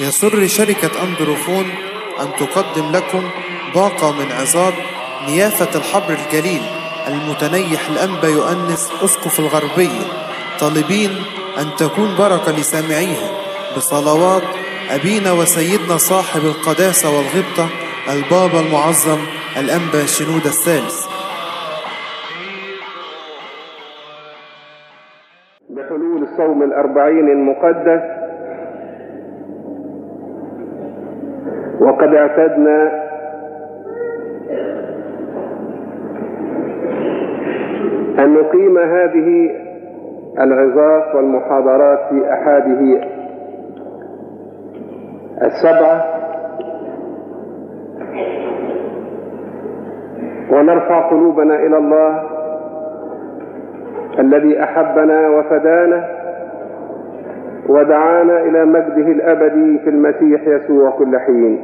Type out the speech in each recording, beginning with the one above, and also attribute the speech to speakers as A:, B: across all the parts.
A: يسر شركة أندروفون أن تقدم لكم باقة من عظات نيافة الحبر الجليل المتنيح الأنبا يؤنس أسقف الغربية طالبين أن تكون بركة لسامعيها بصلوات أبينا وسيدنا صاحب القداسة والغبطة البابا المعظم الأنبا شنودة الثالث
B: بحلول الصوم الأربعين المقدس وقد اعتدنا أن نقيم هذه العظات والمحاضرات في أحاده السبعة ونرفع قلوبنا إلى الله الذي أحبنا وفدانا ودعانا إلى مجده الأبدي في المسيح يسوع كل حين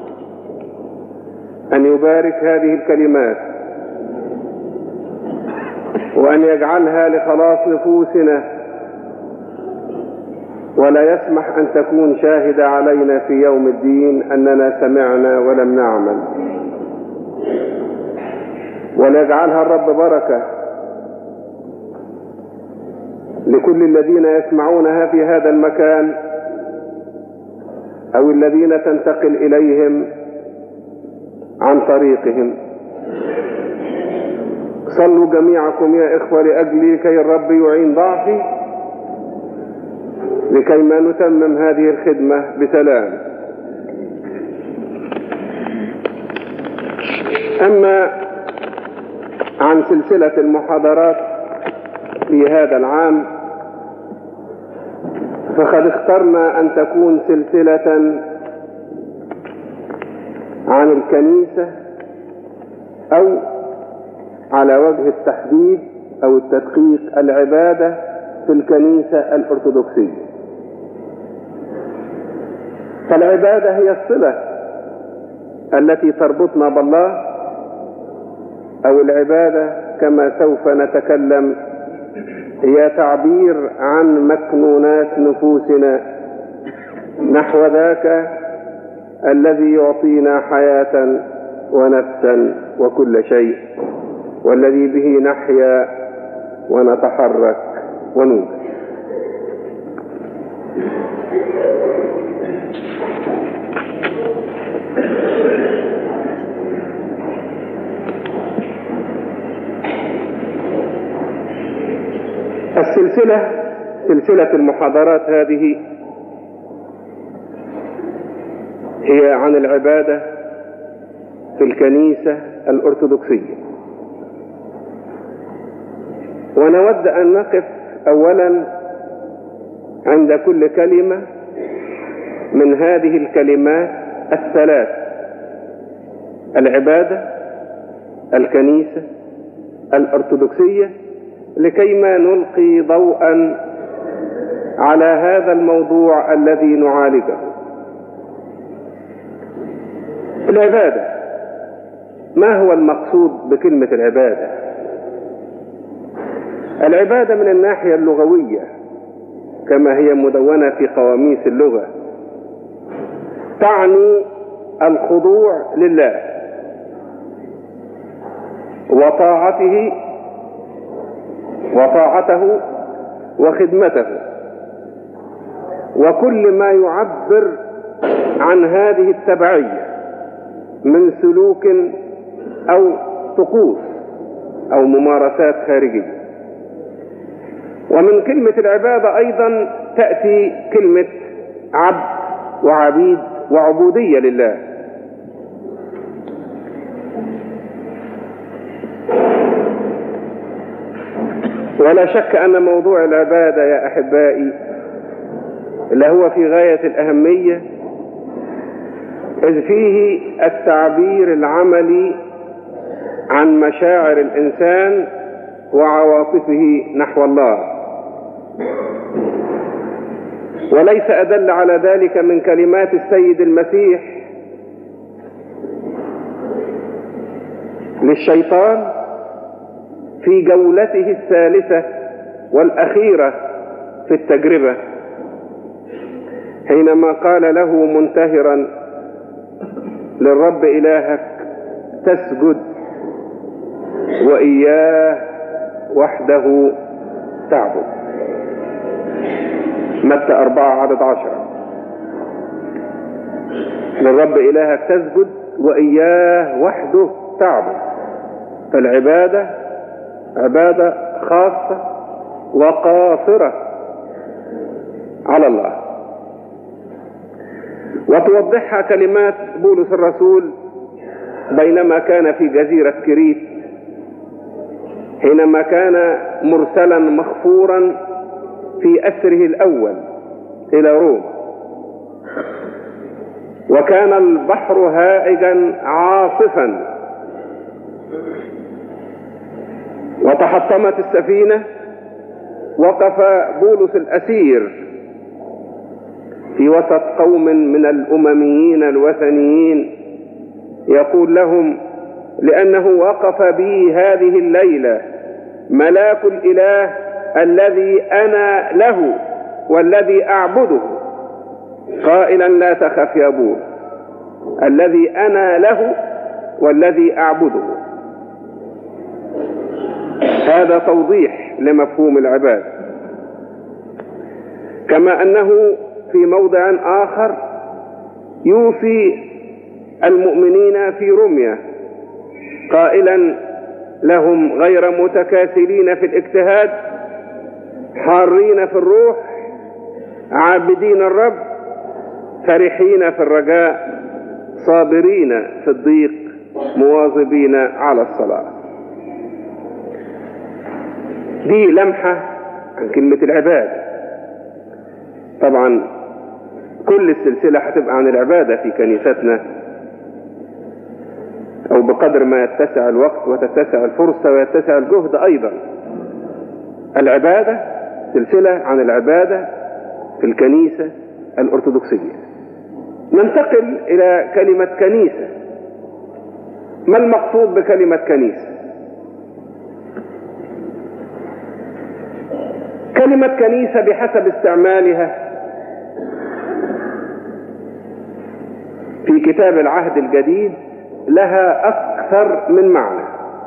B: أن يبارك هذه الكلمات وأن يجعلها لخلاص نفوسنا ولا يسمح أن تكون شاهدة علينا في يوم الدين أننا سمعنا ولم نعمل وليجعلها الرب بركة لكل الذين يسمعونها في هذا المكان أو الذين تنتقل إليهم عن طريقهم صلوا جميعكم يا إخوة لأجلي كي الرب يعين ضعفي لكي ما نتمم هذه الخدمة بسلام أما عن سلسلة المحاضرات في هذا العام فقد اخترنا أن تكون سلسلة عن الكنيسة أو على وجه التحديد أو التدقيق العبادة في الكنيسة الأرثوذكسية فالعبادة هي الصلة التي تربطنا بالله أو العبادة كما سوف نتكلم هي تعبير عن مكنونات نفوسنا نحو ذاك الذي يعطينا حياة ونفسا وكل شيء والذي به نحيا ونتحرك ونوجد السلسلة سلسلة المحاضرات هذه هي عن العبادة في الكنيسة الأرثوذكسية ونود أن نقف أولا عند كل كلمة من هذه الكلمات الثلاث العبادة الكنيسة الأرثوذكسية لكي ما نلقي ضوءا على هذا الموضوع الذي نعالجه العبادة ما هو المقصود بكلمة العبادة العبادة من الناحية اللغوية كما هي مدونة في قواميس اللغة تعني الخضوع لله وطاعته وطاعته وخدمته وكل ما يعبر عن هذه التبعية من سلوك أو طقوس أو ممارسات خارجية ومن كلمة العبادة أيضا تأتي كلمة عبد وعبيد وعبودية لله ولا شك أن موضوع العبادة يا أحبائي لهو في غاية الأهمية إذ فيه التعبير العملي عن مشاعر الإنسان وعواطفه نحو الله وليس أدل على ذلك من كلمات السيد المسيح للشيطان في جولته الثالثة والأخيرة في التجربة حينما قال له منتهرا للرب إلهك تسجد وإياه وحده تعبد متى أربعة عدد عشرة للرب إلهك تسجد وإياه وحده تعبد فالعبادة عبادة خاصة وقاصرة على الله وتوضحها كلمات بولس الرسول بينما كان في جزيرة كريت حينما كان مرسلا مخفورا في أسره الأول إلى روما وكان البحر هائجا عاصفا وتحطمت السفينة وقف بولس الأسير في وسط قوم من الأمميين الوثنيين يقول لهم لأنه وقف بي هذه الليلة ملاك الإله الذي أنا له والذي أعبده قائلا لا تخف يا بول الذي أنا له والذي أعبده هذا توضيح لمفهوم العباد كما أنه في موضع آخر يوصي المؤمنين في رمية قائلا لهم غير متكاسلين في الاجتهاد حارين في الروح عابدين الرب فرحين في الرجاء صابرين في الضيق مواظبين على الصلاة دي لمحة عن كلمة العبادة طبعا كل السلسلة هتبقى عن العبادة في كنيستنا أو بقدر ما يتسع الوقت وتتسع الفرصة ويتسع الجهد أيضا العبادة سلسلة عن العبادة في الكنيسة الأرثوذكسية ننتقل إلى كلمة كنيسة ما المقصود بكلمة كنيسة كلمة كنيسة بحسب استعمالها في كتاب العهد الجديد لها أكثر من معنى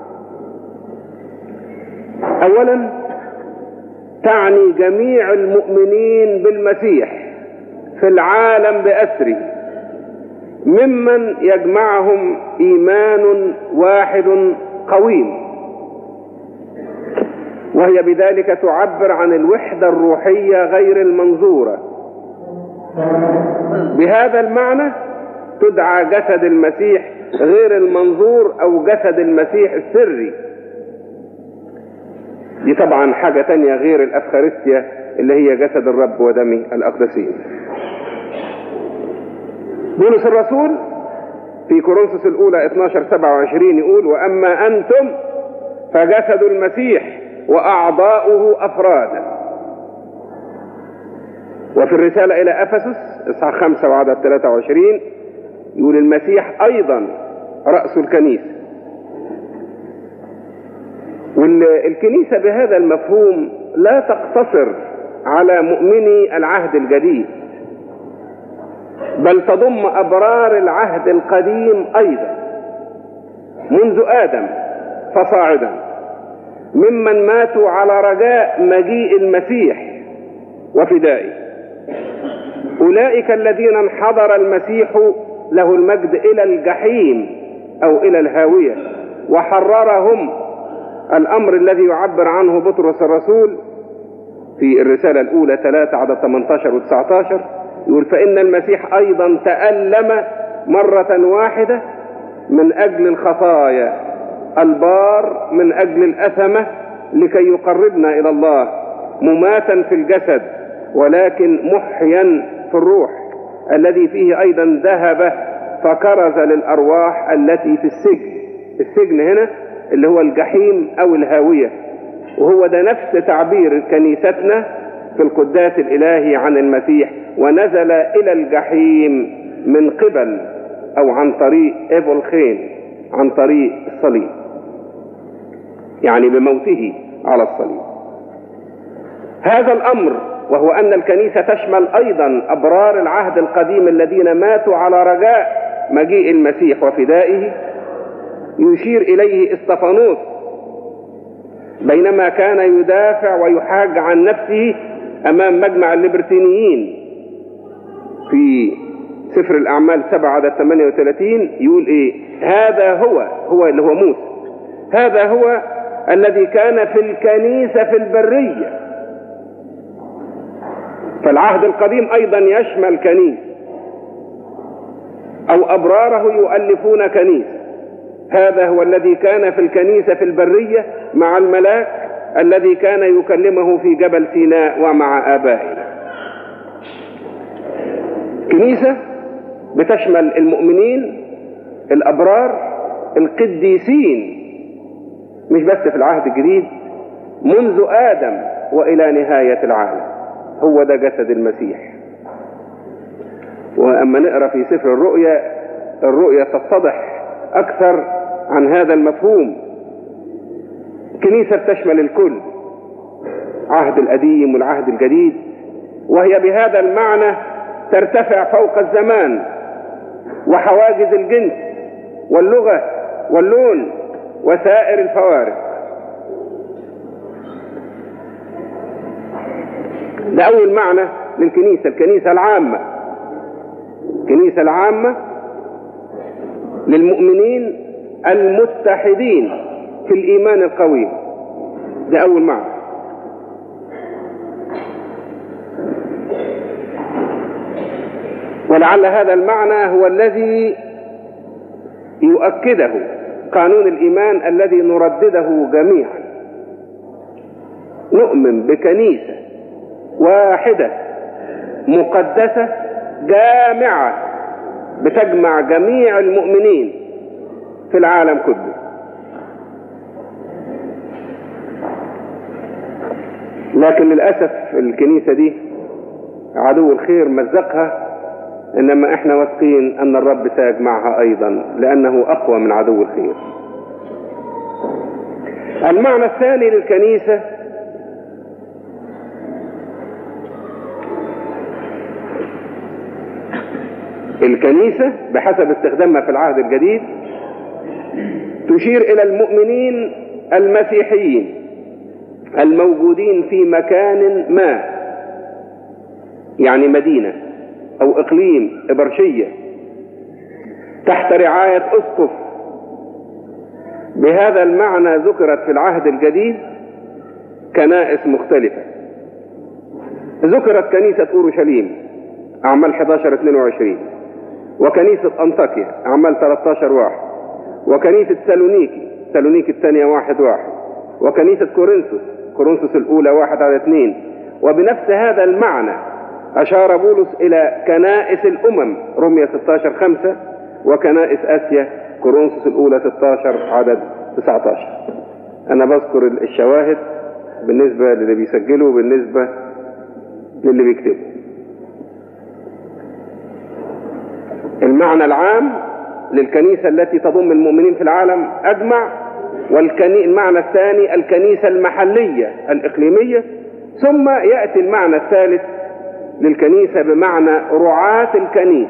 B: أولا تعني جميع المؤمنين بالمسيح في العالم بأسره ممن يجمعهم إيمان واحد قويم وهي بذلك تعبر عن الوحدة الروحية غير المنظورة بهذا المعنى تدعى جسد المسيح غير المنظور او جسد المسيح السري دي طبعا حاجة تانية غير الافخارستيا اللي هي جسد الرب ودمي الاقدسين بولس الرسول في كورنثوس الاولى 12 27 يقول واما انتم فجسد المسيح واعضاؤه افرادا وفي الرسالة الى افسس اصحاح 5 وعدد 23 يقول المسيح ايضا رأس الكنيسة والكنيسة بهذا المفهوم لا تقتصر على مؤمني العهد الجديد بل تضم أبرار العهد القديم أيضا منذ آدم فصاعدا ممن ماتوا على رجاء مجيء المسيح وفدائه أولئك الذين انحضر المسيح له المجد إلى الجحيم أو إلى الهاوية وحررهم الأمر الذي يعبر عنه بطرس الرسول في الرسالة الأولى 3 عدد 18 و 19 يقول فإن المسيح أيضا تألم مرة واحدة من أجل الخطايا البار من أجل الأثمة لكي يقربنا إلى الله مماتا في الجسد ولكن محيا في الروح الذي فيه أيضا ذهب فكرز للأرواح التي في السجن السجن هنا اللي هو الجحيم أو الهاوية وهو ده نفس تعبير كنيستنا في القداس الإلهي عن المسيح ونزل إلى الجحيم من قبل أو عن طريق إيفول خين عن طريق الصليب يعني بموته على الصليب هذا الأمر وهو أن الكنيسة تشمل أيضا أبرار العهد القديم الذين ماتوا على رجاء مجيء المسيح وفدائه يشير إليه استفانوس بينما كان يدافع ويحاج عن نفسه أمام مجمع الليبرتينيين في سفر الأعمال 7 عدد 38 يقول إيه هذا هو هو اللي هو موسى هذا هو الذي كان في الكنيسة في البرية فالعهد القديم أيضا يشمل كنيسة أو أبراره يؤلفون كنيسة هذا هو الذي كان في الكنيسة في البرية مع الملاك الذي كان يكلمه في جبل سيناء ومع آبائنا كنيسة بتشمل المؤمنين الأبرار القديسين مش بس في العهد الجديد منذ آدم وإلى نهاية العالم هو ده جسد المسيح وأما نقرأ في سفر الرؤيا الرؤيا تتضح أكثر عن هذا المفهوم كنيسة تشمل الكل عهد القديم والعهد الجديد وهي بهذا المعنى ترتفع فوق الزمان وحواجز الجنس واللغة واللون وسائر الفوارق ده أول معنى للكنيسة الكنيسة العامة الكنيسة العامة للمؤمنين المتحدين في الإيمان القوي ده أول معنى ولعل هذا المعنى هو الذي يؤكده قانون الإيمان الذي نردده جميعا نؤمن بكنيسة واحدة مقدسة جامعة بتجمع جميع المؤمنين في العالم كله لكن للأسف الكنيسة دي عدو الخير مزقها إنما إحنا واثقين أن الرب سيجمعها أيضا لأنه أقوى من عدو الخير المعنى الثاني للكنيسة الكنيسة بحسب استخدامها في العهد الجديد تشير إلى المؤمنين المسيحيين الموجودين في مكان ما يعني مدينة أو إقليم إبرشية تحت رعاية أسقف بهذا المعنى ذكرت في العهد الجديد كنائس مختلفة ذكرت كنيسة أورشليم أعمال 11 22 وكنيسة أنطاكيا أعمال 13 واحد وكنيسة سالونيكي سالونيكي الثانية واحد واحد وكنيسة كورنثوس كورنثوس الأولى واحد على اثنين وبنفس هذا المعنى أشار بولس إلى كنائس الأمم رمية 16 خمسة وكنائس آسيا كورنثوس الأولى 16 عدد 19 أنا بذكر الشواهد بالنسبة للي بيسجلوا وبالنسبة للي بيكتبوا المعنى العام للكنيسة التي تضم المؤمنين في العالم أجمع والمعنى الثاني الكنيسة المحلية الإقليمية ثم يأتي المعنى الثالث للكنيسة بمعنى رعاة الكنيسة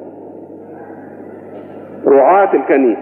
B: رعاة الكنيسة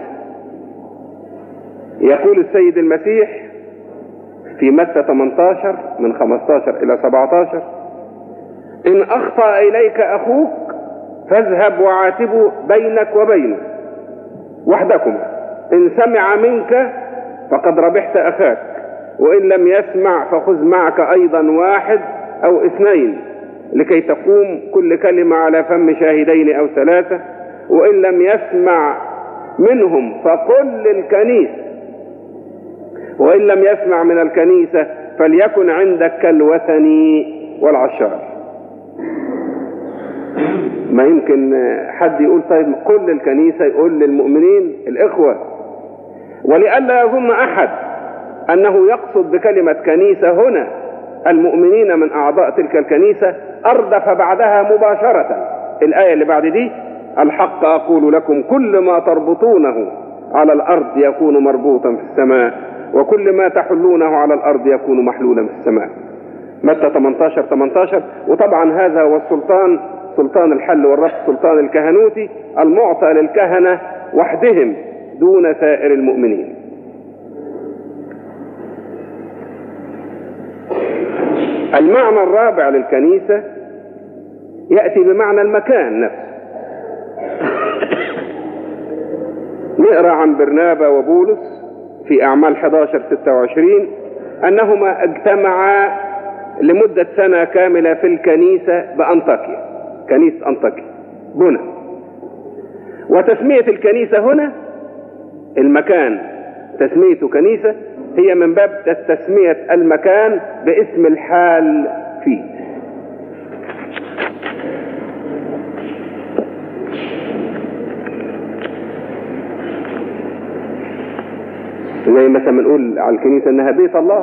B: يقول السيد المسيح في متى 18 من 15 إلى 17 إن أخطأ إليك أخوك فاذهب وعاتبه بينك وبينه وحدكما إن سمع منك فقد ربحت أخاك وإن لم يسمع فخذ معك أيضا واحد أو اثنين لكي تقوم كل كلمة على فم شاهدين أو ثلاثة وإن لم يسمع منهم فقل للكنيسة وإن لم يسمع من الكنيسة فليكن عندك كالوثني والعشار ما يمكن حد يقول طيب كل الكنيسة يقول للمؤمنين الإخوة ولئلا يظن أحد أنه يقصد بكلمة كنيسة هنا المؤمنين من أعضاء تلك الكنيسة أردف بعدها مباشرة الآية اللي بعد دي الحق أقول لكم كل ما تربطونه على الأرض يكون مربوطا في السماء وكل ما تحلونه على الأرض يكون محلولا في السماء متى 18 18 وطبعا هذا هو السلطان سلطان الحل والرفض سلطان الكهنوتي المعطى للكهنة وحدهم دون سائر المؤمنين المعنى الرابع للكنيسة يأتي بمعنى المكان نفسه نقرأ عن برنابا وبولس في أعمال 11 26 أنهما اجتمعا لمدة سنة كاملة في الكنيسة بأنطاكيا كنيسة أنطاكيا هنا وتسمية الكنيسة هنا المكان تسميته كنيسة هي من باب تسمية المكان باسم الحال فيه زي مثلا بنقول على الكنيسة انها بيت الله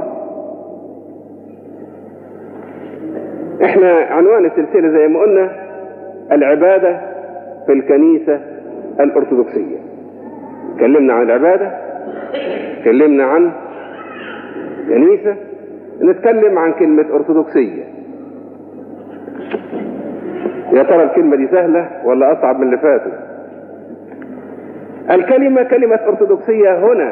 B: احنا عنوان السلسلة زي ما قلنا العبادة في الكنيسة الأرثوذكسية اتكلمنا عن العبادة اتكلمنا عن كنيسة نتكلم عن كلمة أرثوذكسية يا ترى الكلمة دي سهلة ولا أصعب من اللي فاتوا الكلمة كلمة أرثوذكسية هنا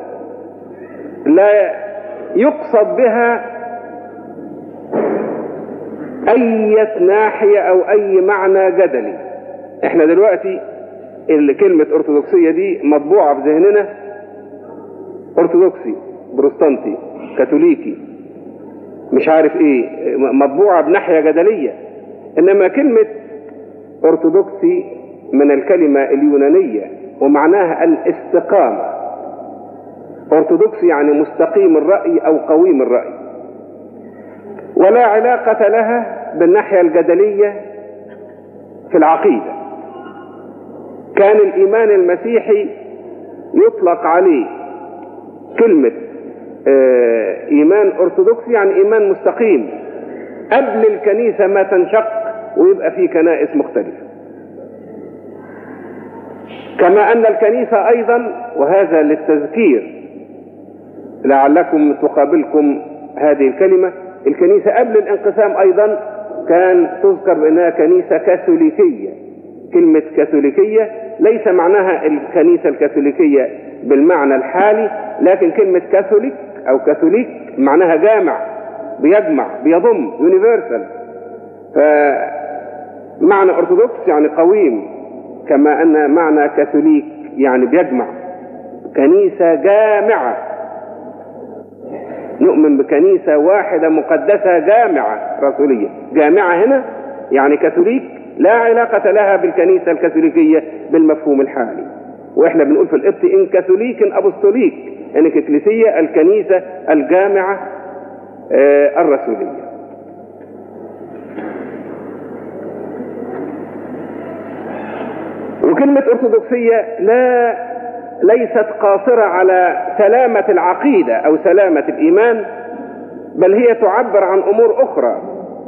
B: لا يقصد بها أي ناحية أو أي معنى جدلي احنا دلوقتي كلمة أرثوذكسية دي مطبوعة في ذهننا أرثوذكسي بروستانتي كاثوليكي مش عارف ايه مطبوعة بناحية جدلية انما كلمة أرثوذكسي من الكلمة اليونانية ومعناها الاستقامة أرثوذكسي يعني مستقيم الرأي أو قويم الرأي ولا علاقة لها بالناحية الجدلية في العقيدة كان الإيمان المسيحي يطلق عليه كلمة آه إيمان أرثوذكسي يعني إيمان مستقيم قبل الكنيسة ما تنشق ويبقى فيه كنائس مختلفة كما أن الكنيسة أيضا وهذا للتذكير لعلكم تقابلكم هذه الكلمة الكنيسة قبل الانقسام أيضا كان تذكر بأنها كنيسة كاثوليكية كلمة كاثوليكية ليس معناها الكنيسة الكاثوليكية بالمعنى الحالي لكن كلمة كاثوليك أو كاثوليك معناها جامع بيجمع بيضم يونيفرسال فمعنى أرثوذكس يعني قويم كما أن معنى كاثوليك يعني بيجمع كنيسة جامعة نؤمن بكنيسة واحدة مقدسة جامعة رسولية جامعة هنا يعني كاثوليك لا علاقة لها بالكنيسة الكاثوليكية بالمفهوم الحالي واحنا بنقول في القبط ان كاثوليك ان ابوستوليك ان ككليسية الكنيسة الجامعة آه الرسولية وكلمة ارثوذكسية لا ليست قاصرة على سلامة العقيدة أو سلامة الإيمان بل هي تعبر عن أمور أخرى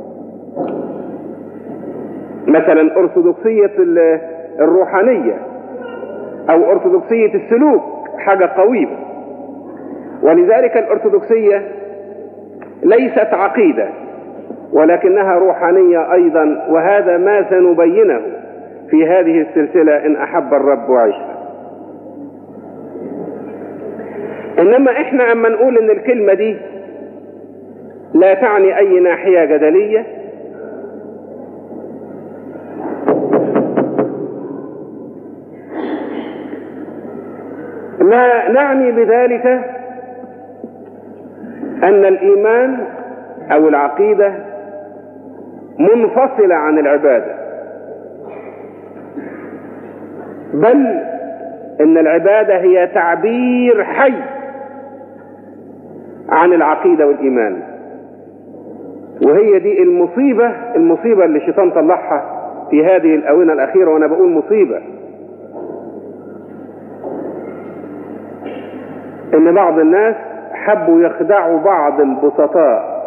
B: مثلا أرثوذكسية الروحانية أو أرثوذكسية السلوك حاجة قوية ولذلك الأرثوذكسية ليست عقيدة ولكنها روحانية أيضا وهذا ما سنبينه في هذه السلسلة إن أحب الرب وعشنا إنما إحنا أما نقول إن الكلمة دي لا تعني أي ناحية جدلية لا نعني بذلك أن الإيمان أو العقيدة منفصلة عن العبادة بل إن العبادة هي تعبير حي عن العقيدة والإيمان وهي دي المصيبة المصيبة اللي الشيطان طلعها في هذه الآونة الأخيرة وأنا بقول مصيبة إن بعض الناس حبوا يخدعوا بعض البسطاء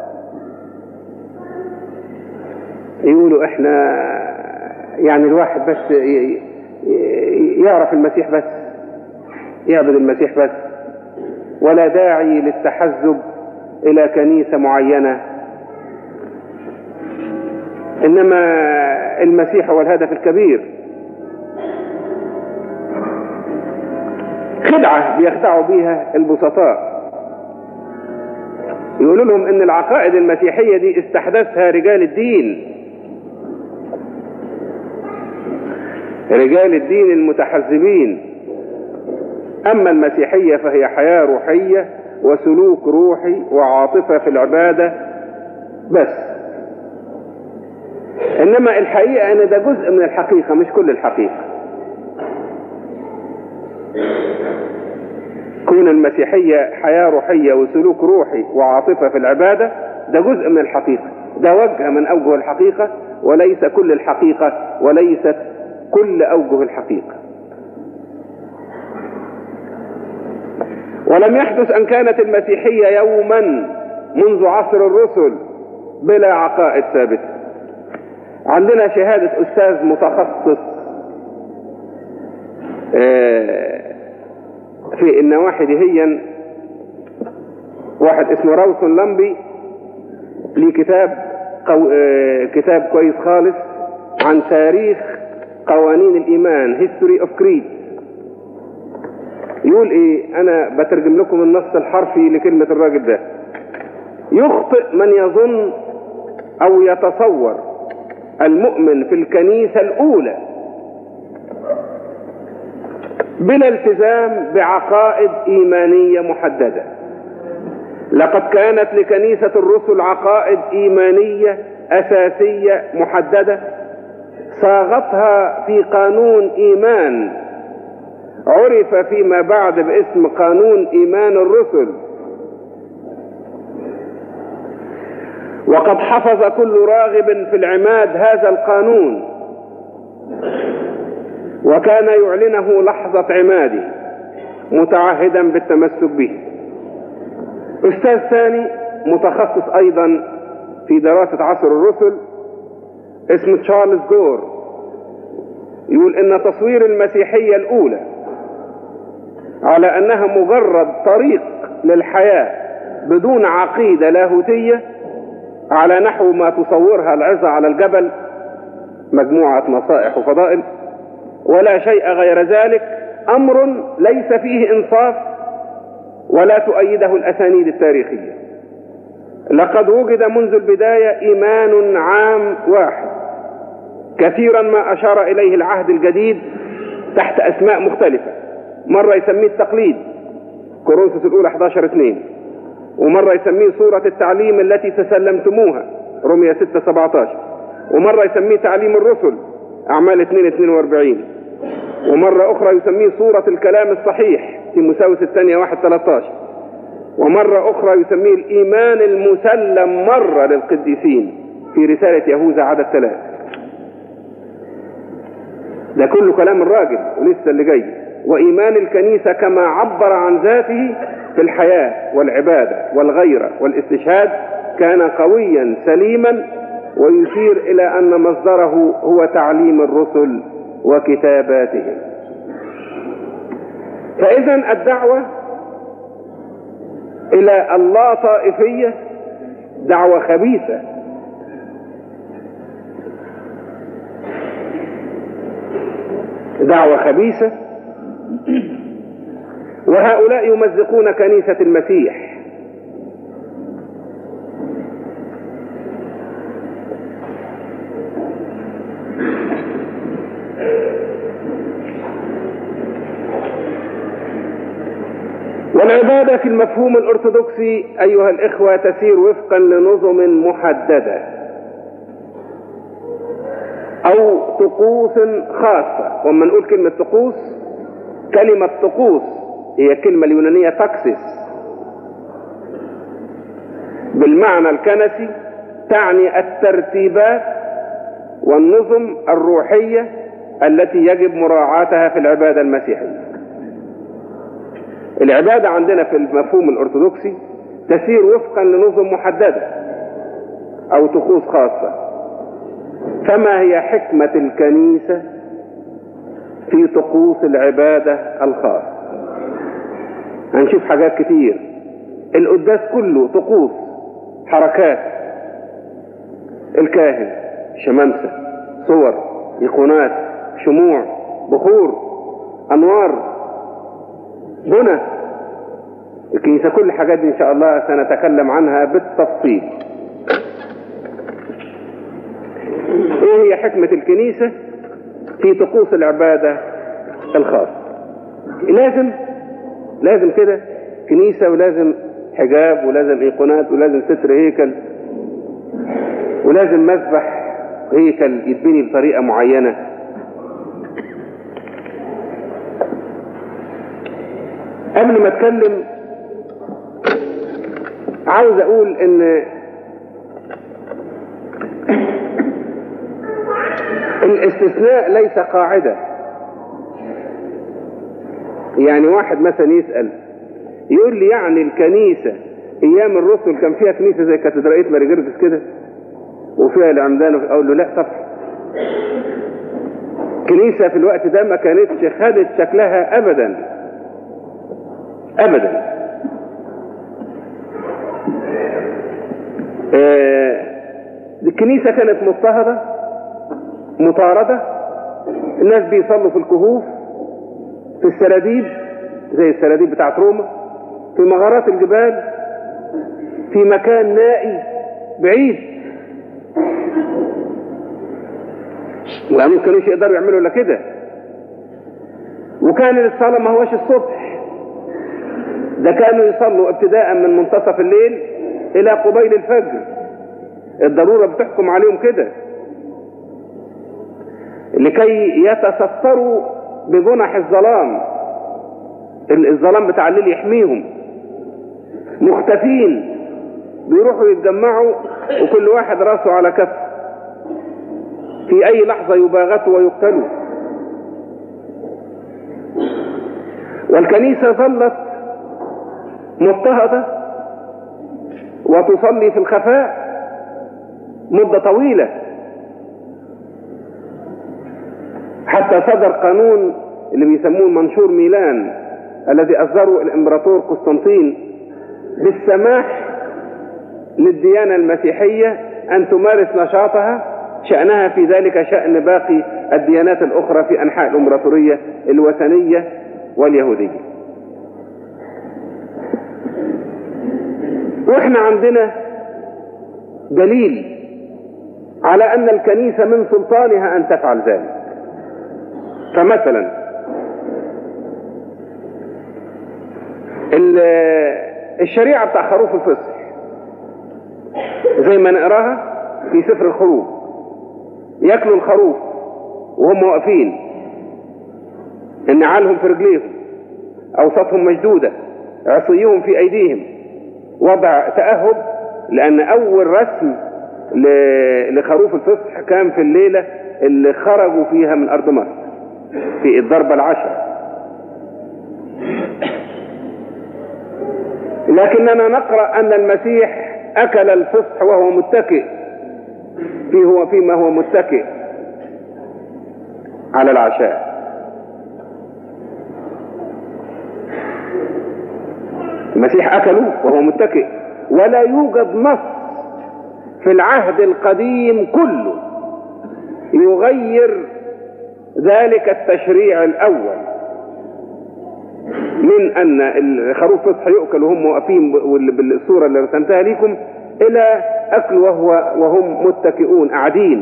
B: يقولوا احنا يعني الواحد بس يعرف المسيح بس يعبد المسيح بس ولا داعي للتحزب إلى كنيسة معينة إنما المسيح هو الهدف الكبير خدعة بيخدعوا بيها البسطاء يقولوا لهم ان العقائد المسيحية دي استحدثها رجال الدين رجال الدين المتحزبين اما المسيحية فهي حياة روحية وسلوك روحي وعاطفة في العبادة بس انما الحقيقة ان ده جزء من الحقيقة مش كل الحقيقة كون المسيحية حياة روحية وسلوك روحي وعاطفة في العبادة ده جزء من الحقيقة ده وجه من أوجه الحقيقة وليس كل الحقيقة وليست كل أوجه الحقيقة ولم يحدث أن كانت المسيحية يوما منذ عصر الرسل بلا عقائد ثابتة عندنا شهادة أستاذ متخصص في النواحي دهيا واحد اسمه راوسون لمبي ليه كتاب قو... كتاب كويس خالص عن تاريخ قوانين الإيمان History of Creed يقول ايه انا بترجم لكم النص الحرفي لكلمة الراجل ده يخطئ من يظن او يتصور المؤمن في الكنيسة الاولى بلا التزام بعقائد ايمانية محددة لقد كانت لكنيسة الرسل عقائد ايمانية اساسية محددة صاغتها في قانون ايمان عرف فيما بعد باسم قانون ايمان الرسل وقد حفظ كل راغب في العماد هذا القانون وكان يعلنه لحظة عماده متعهدا بالتمسك به استاذ ثاني متخصص ايضا في دراسة عصر الرسل اسمه تشارلز جور يقول ان تصوير المسيحية الاولى على انها مجرد طريق للحياة بدون عقيدة لاهوتية على نحو ما تصورها العظة على الجبل مجموعة نصائح وفضائل ولا شيء غير ذلك امر ليس فيه انصاف ولا تؤيده الاسانيد التاريخية لقد وجد منذ البداية ايمان عام واحد كثيرا ما اشار اليه العهد الجديد تحت اسماء مختلفة مرة يسميه التقليد كورنثوس الاولى 11 2 ومرة يسميه صورة التعليم التي تسلمتموها رمية 6 17 ومرة يسميه تعليم الرسل اعمال 2 42 ومرة اخرى يسميه صورة الكلام الصحيح في مساوس الثانية 1 13 ومرة اخرى يسميه الايمان المسلم مرة للقديسين في رسالة يهوذا عدد ثلاث ده كله كلام الراجل ولسه اللي جاي وإيمان الكنيسة كما عبر عن ذاته في الحياة والعبادة والغيرة والاستشهاد كان قويا سليما ويشير إلى أن مصدره هو تعليم الرسل وكتاباتهم فإذا الدعوة إلى الله طائفية دعوة خبيثة دعوة خبيثة وهؤلاء يمزقون كنيسة المسيح والعبادة في المفهوم الأرثوذكسي أيها الإخوة تسير وفقا لنظم محددة أو طقوس خاصة وما نقول كلمة طقوس كلمة طقوس هي الكلمة اليونانية تاكسس بالمعنى الكنسي تعني الترتيبات والنظم الروحية التي يجب مراعاتها في العبادة المسيحية العبادة عندنا في المفهوم الأرثوذكسي تسير وفقا لنظم محددة أو طقوس خاصة فما هي حكمة الكنيسة في طقوس العبادة الخاص هنشوف حاجات كتير القداس كله طقوس حركات الكاهن شمامسة صور ايقونات شموع بخور انوار بنى الكنيسة كل الحاجات دي ان شاء الله سنتكلم عنها بالتفصيل ايه هي حكمة الكنيسة في طقوس العبادة الخاص لازم لازم كده كنيسة ولازم حجاب ولازم ايقونات ولازم ستر هيكل ولازم مذبح هيكل يتبني بطريقة معينة قبل ما اتكلم عاوز اقول ان الاستثناء ليس قاعدة يعني واحد مثلا يسأل يقول لي يعني الكنيسة ايام الرسل كان فيها كنيسة زي كاتدرائية ماريجردس كده وفيها العمدان اقول له لا طبعا كنيسة في الوقت ده ما كانتش خدت شكلها ابدا ابدا آه الكنيسة كانت مضطهدة مطاردة الناس بيصلوا في الكهوف في السراديب زي السراديب بتاعت روما في مغارات الجبال في مكان نائي بعيد وما كانوش يقدروا يعملوا الا كده وكان الصلاة ما هوش الصبح ده كانوا يصلوا ابتداء من منتصف الليل الى قبيل الفجر الضرورة بتحكم عليهم كده لكي يتستروا بجنح الظلام الظلام بتاع الليل يحميهم مختفين بيروحوا يتجمعوا وكل واحد راسه على كف في اي لحظة يباغتوا ويقتلوا والكنيسة ظلت مضطهدة وتصلي في الخفاء مدة طويلة حتى صدر قانون اللي بيسموه منشور ميلان الذي أصدره الإمبراطور قسطنطين بالسماح للديانة المسيحية أن تمارس نشاطها شأنها في ذلك شأن باقي الديانات الأخرى في أنحاء الإمبراطورية الوثنية واليهودية وإحنا عندنا دليل على أن الكنيسة من سلطانها أن تفعل ذلك فمثلا الشريعة بتاع خروف الفصح زي ما نقراها في سفر الخروف ياكلوا الخروف وهم واقفين نعالهم في رجليهم اوساطهم مشدودة عصيهم في ايديهم وضع تأهب لان اول رسم لخروف الفصح كان في الليلة اللي خرجوا فيها من ارض مصر في الضربة العشرة لكننا نقرأ أن المسيح أكل الفصح وهو متكئ فيه هو فيما هو متكئ على العشاء المسيح أكله وهو متكئ ولا يوجد نص في العهد القديم كله يغير ذلك التشريع الأول من أن الخروف فصح يؤكل وهم واقفين بالصورة اللي رسمتها لكم إلى أكل وهو وهم متكئون قاعدين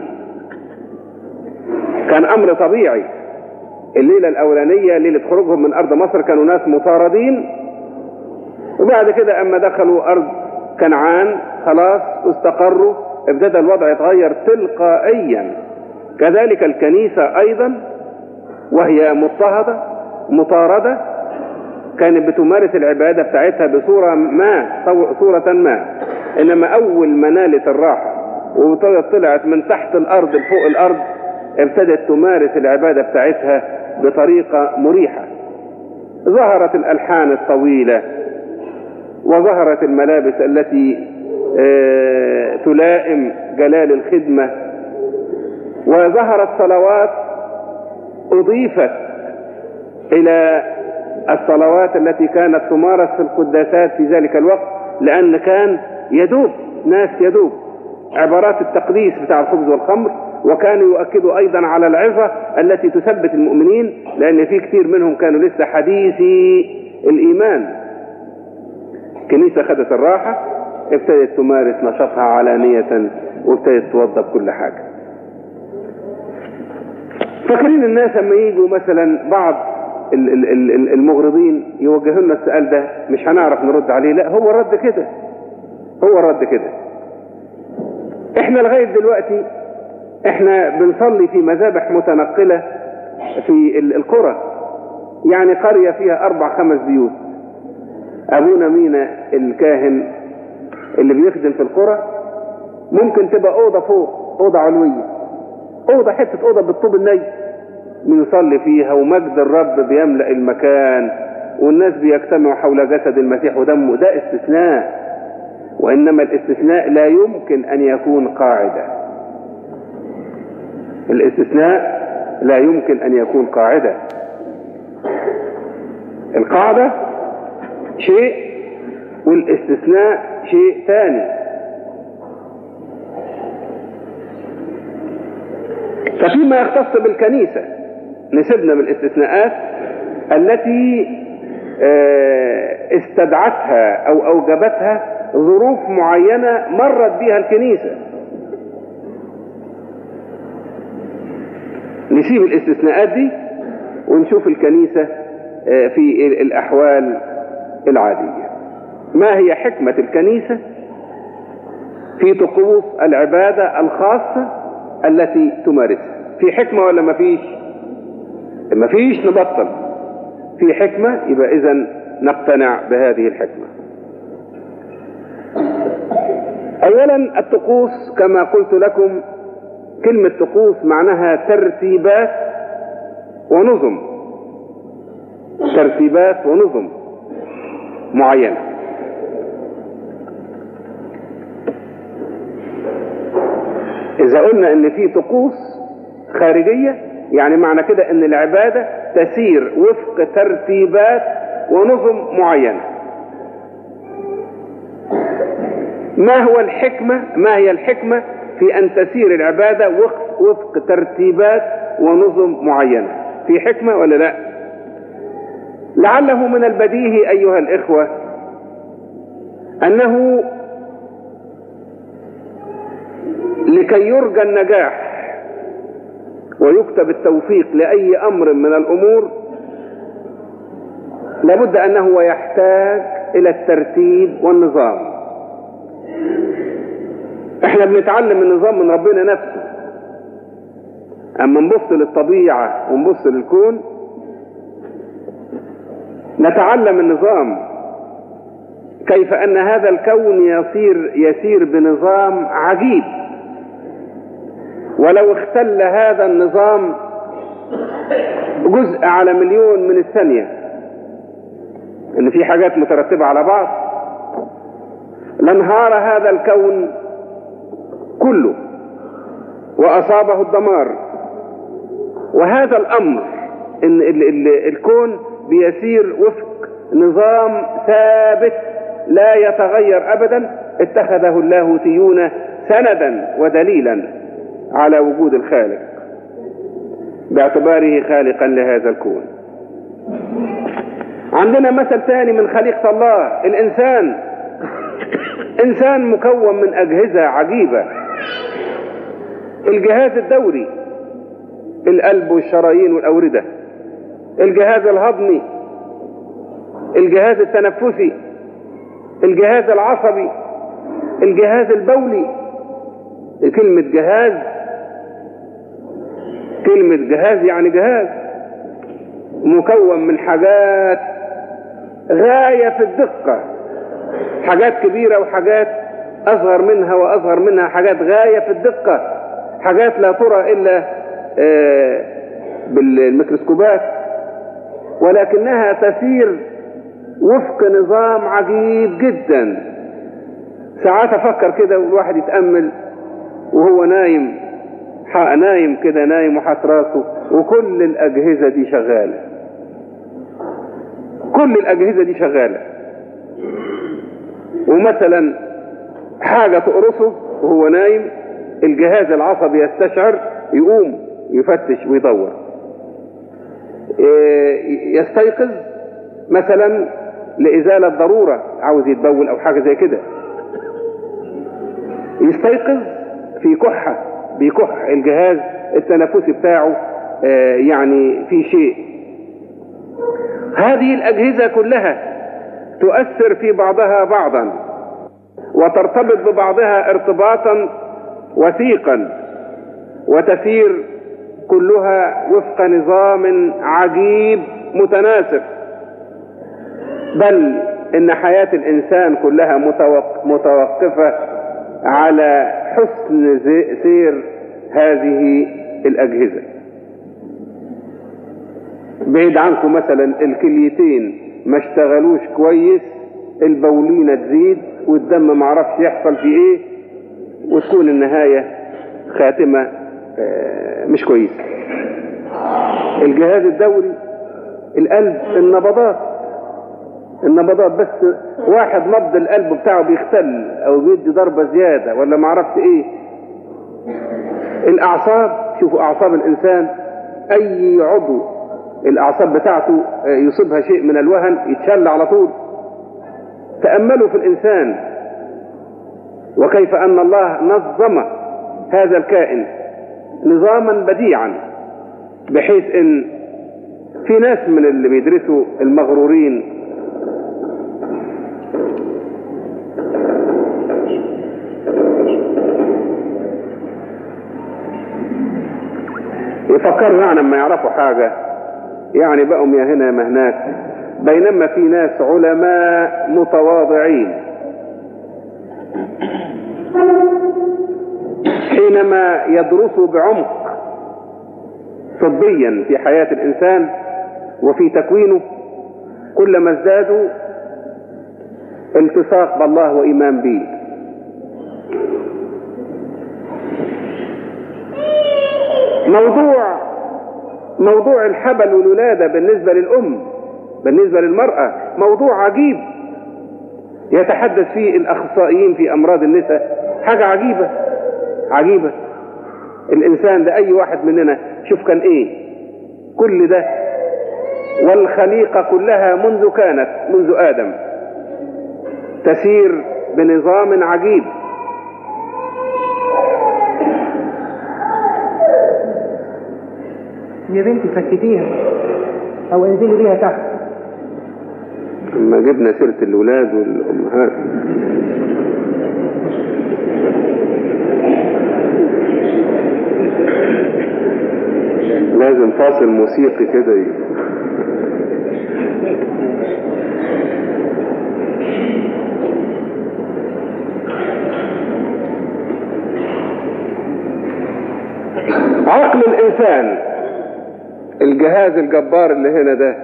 B: كان أمر طبيعي الليلة الأولانية ليلة خروجهم من أرض مصر كانوا ناس مطاردين وبعد كده أما دخلوا أرض كنعان خلاص استقروا ابتدى الوضع يتغير تلقائيا كذلك الكنيسة أيضا وهي مضطهدة مطاردة كانت بتمارس العبادة بتاعتها بصورة ما صورة ما إنما أول ما نالت الراحة وطلعت من تحت الأرض لفوق الأرض ابتدت تمارس العبادة بتاعتها بطريقة مريحة ظهرت الألحان الطويلة وظهرت الملابس التي تلائم جلال الخدمة وظهرت صلوات أضيفت إلى الصلوات التي كانت تمارس في القداسات في ذلك الوقت لأن كان يدوب ناس يدوب عبارات التقديس بتاع الخبز والخمر وكانوا يؤكدوا أيضا على العظة التي تثبت المؤمنين لأن في كثير منهم كانوا لسه حديثي الإيمان الكنيسة خدت الراحة ابتدت تمارس نشاطها علانية وابتدت توظف كل حاجة فاكرين الناس لما يجوا مثلا بعض المغرضين يوجهوا لنا السؤال ده مش هنعرف نرد عليه لا هو الرد كده هو الرد كده احنا لغاية دلوقتي احنا بنصلي في مذابح متنقلة في القرى يعني قرية فيها اربع خمس بيوت ابونا مينا الكاهن اللي بيخدم في القرى ممكن تبقى اوضة فوق اوضة علوية اوضة حتة اوضة بالطوب الني بنصلي فيها ومجد الرب بيملأ المكان والناس بيجتمعوا حول جسد المسيح ودمه ده استثناء وإنما الاستثناء لا يمكن أن يكون قاعدة الاستثناء لا يمكن أن يكون قاعدة القاعدة شيء والاستثناء شيء ثاني ففيما يختص بالكنيسة نسبنا بالاستثناءات التي استدعتها أو أوجبتها ظروف معينة مرت بها الكنيسة نسيب الاستثناءات دي ونشوف الكنيسة في الأحوال العادية ما هي حكمة الكنيسة في طقوس العبادة الخاصة التي تمارسها في حكمة ولا ما فيش ما فيش نبطل في حكمة يبقى إذا نقتنع بهذه الحكمة أولا الطقوس كما قلت لكم كلمة طقوس معناها ترتيبات ونظم ترتيبات ونظم معينة إذا قلنا إن في طقوس خارجية يعني معنى كده إن العبادة تسير وفق ترتيبات ونظم معينة ما هو الحكمة ما هي الحكمة في أن تسير العبادة وفق, وفق ترتيبات ونظم معينة في حكمة ولا لا لعله من البديهي أيها الإخوة أنه لكي يرجى النجاح ويكتب التوفيق لأي أمر من الأمور لابد أنه يحتاج إلى الترتيب والنظام احنا بنتعلم النظام من ربنا نفسه اما نبص للطبيعة ونبص للكون نتعلم النظام كيف ان هذا الكون يصير يسير بنظام عجيب ولو اختل هذا النظام جزء على مليون من الثانية ان في حاجات مترتبة على بعض لانهار هذا الكون كله واصابه الدمار وهذا الامر ان ال ال الكون بيسير وفق نظام ثابت لا يتغير ابدا اتخذه اللاهوتيون سندا ودليلا على وجود الخالق باعتباره خالقا لهذا الكون عندنا مثل ثاني من خليقة الله الإنسان إنسان مكون من أجهزة عجيبة الجهاز الدوري القلب والشرايين والأوردة الجهاز الهضمي الجهاز التنفسي الجهاز العصبي الجهاز البولي كلمة جهاز كلمة جهاز يعني جهاز مكون من حاجات غاية في الدقة حاجات كبيرة وحاجات أصغر منها وأصغر منها حاجات غاية في الدقة حاجات لا ترى إلا بالميكروسكوبات ولكنها تسير وفق نظام عجيب جدا ساعات أفكر كده والواحد يتأمل وهو نايم نايم كده نايم وحاط راسه وكل الأجهزة دي شغالة كل الأجهزة دي شغالة ومثلا حاجة تقرصه وهو نايم الجهاز العصبي يستشعر يقوم يفتش ويدور إيه، يستيقظ مثلا لإزالة ضرورة عاوز يتبول أو حاجة زي كده يستيقظ في كحة بيكح الجهاز التنفسي بتاعه آه، يعني في شيء هذه الأجهزة كلها تؤثر في بعضها بعضا وترتبط ببعضها ارتباطا وثيقا وتسير كلها وفق نظام عجيب متناسق بل ان حياة الانسان كلها متوق- متوقفة على حسن زي- سير هذه الاجهزة بعيد عنكم مثلا الكليتين ما اشتغلوش كويس البولينة تزيد والدم معرفش يحصل في ايه وتكون النهاية خاتمة آه، مش كويسة الجهاز الدوري القلب النبضات النبضات بس واحد نبض القلب بتاعه بيختل او بيدي ضربة زيادة ولا معرفش ايه الاعصاب شوفوا اعصاب الانسان اي عضو الاعصاب بتاعته آه، يصيبها شيء من الوهن يتشل على طول تأملوا في الانسان وكيف ان الله نظم هذا الكائن نظاما بديعا بحيث ان في ناس من اللي بيدرسوا المغرورين يفكروا يعني لما يعرفوا حاجة يعني بقوا يا هنا يا ما هناك بينما في ناس علماء متواضعين حينما يدرسوا بعمق طبيا في حياة الإنسان وفي تكوينه كلما ازدادوا التصاق بالله وإيمان به موضوع موضوع الحبل والولادة بالنسبة للأم بالنسبة للمرأة موضوع عجيب يتحدث فيه الأخصائيين في أمراض النساء حاجة عجيبة عجيبة الإنسان ده أي واحد مننا شوف كان إيه كل ده والخليقة كلها منذ كانت منذ آدم تسير بنظام عجيب
C: يا بنتي سكتيها او انزلي بيها تحت
B: لما جبنا سيرة الولاد والأمهات لازم فاصل موسيقي كده ي- عقل الإنسان الجهاز الجبار اللي هنا ده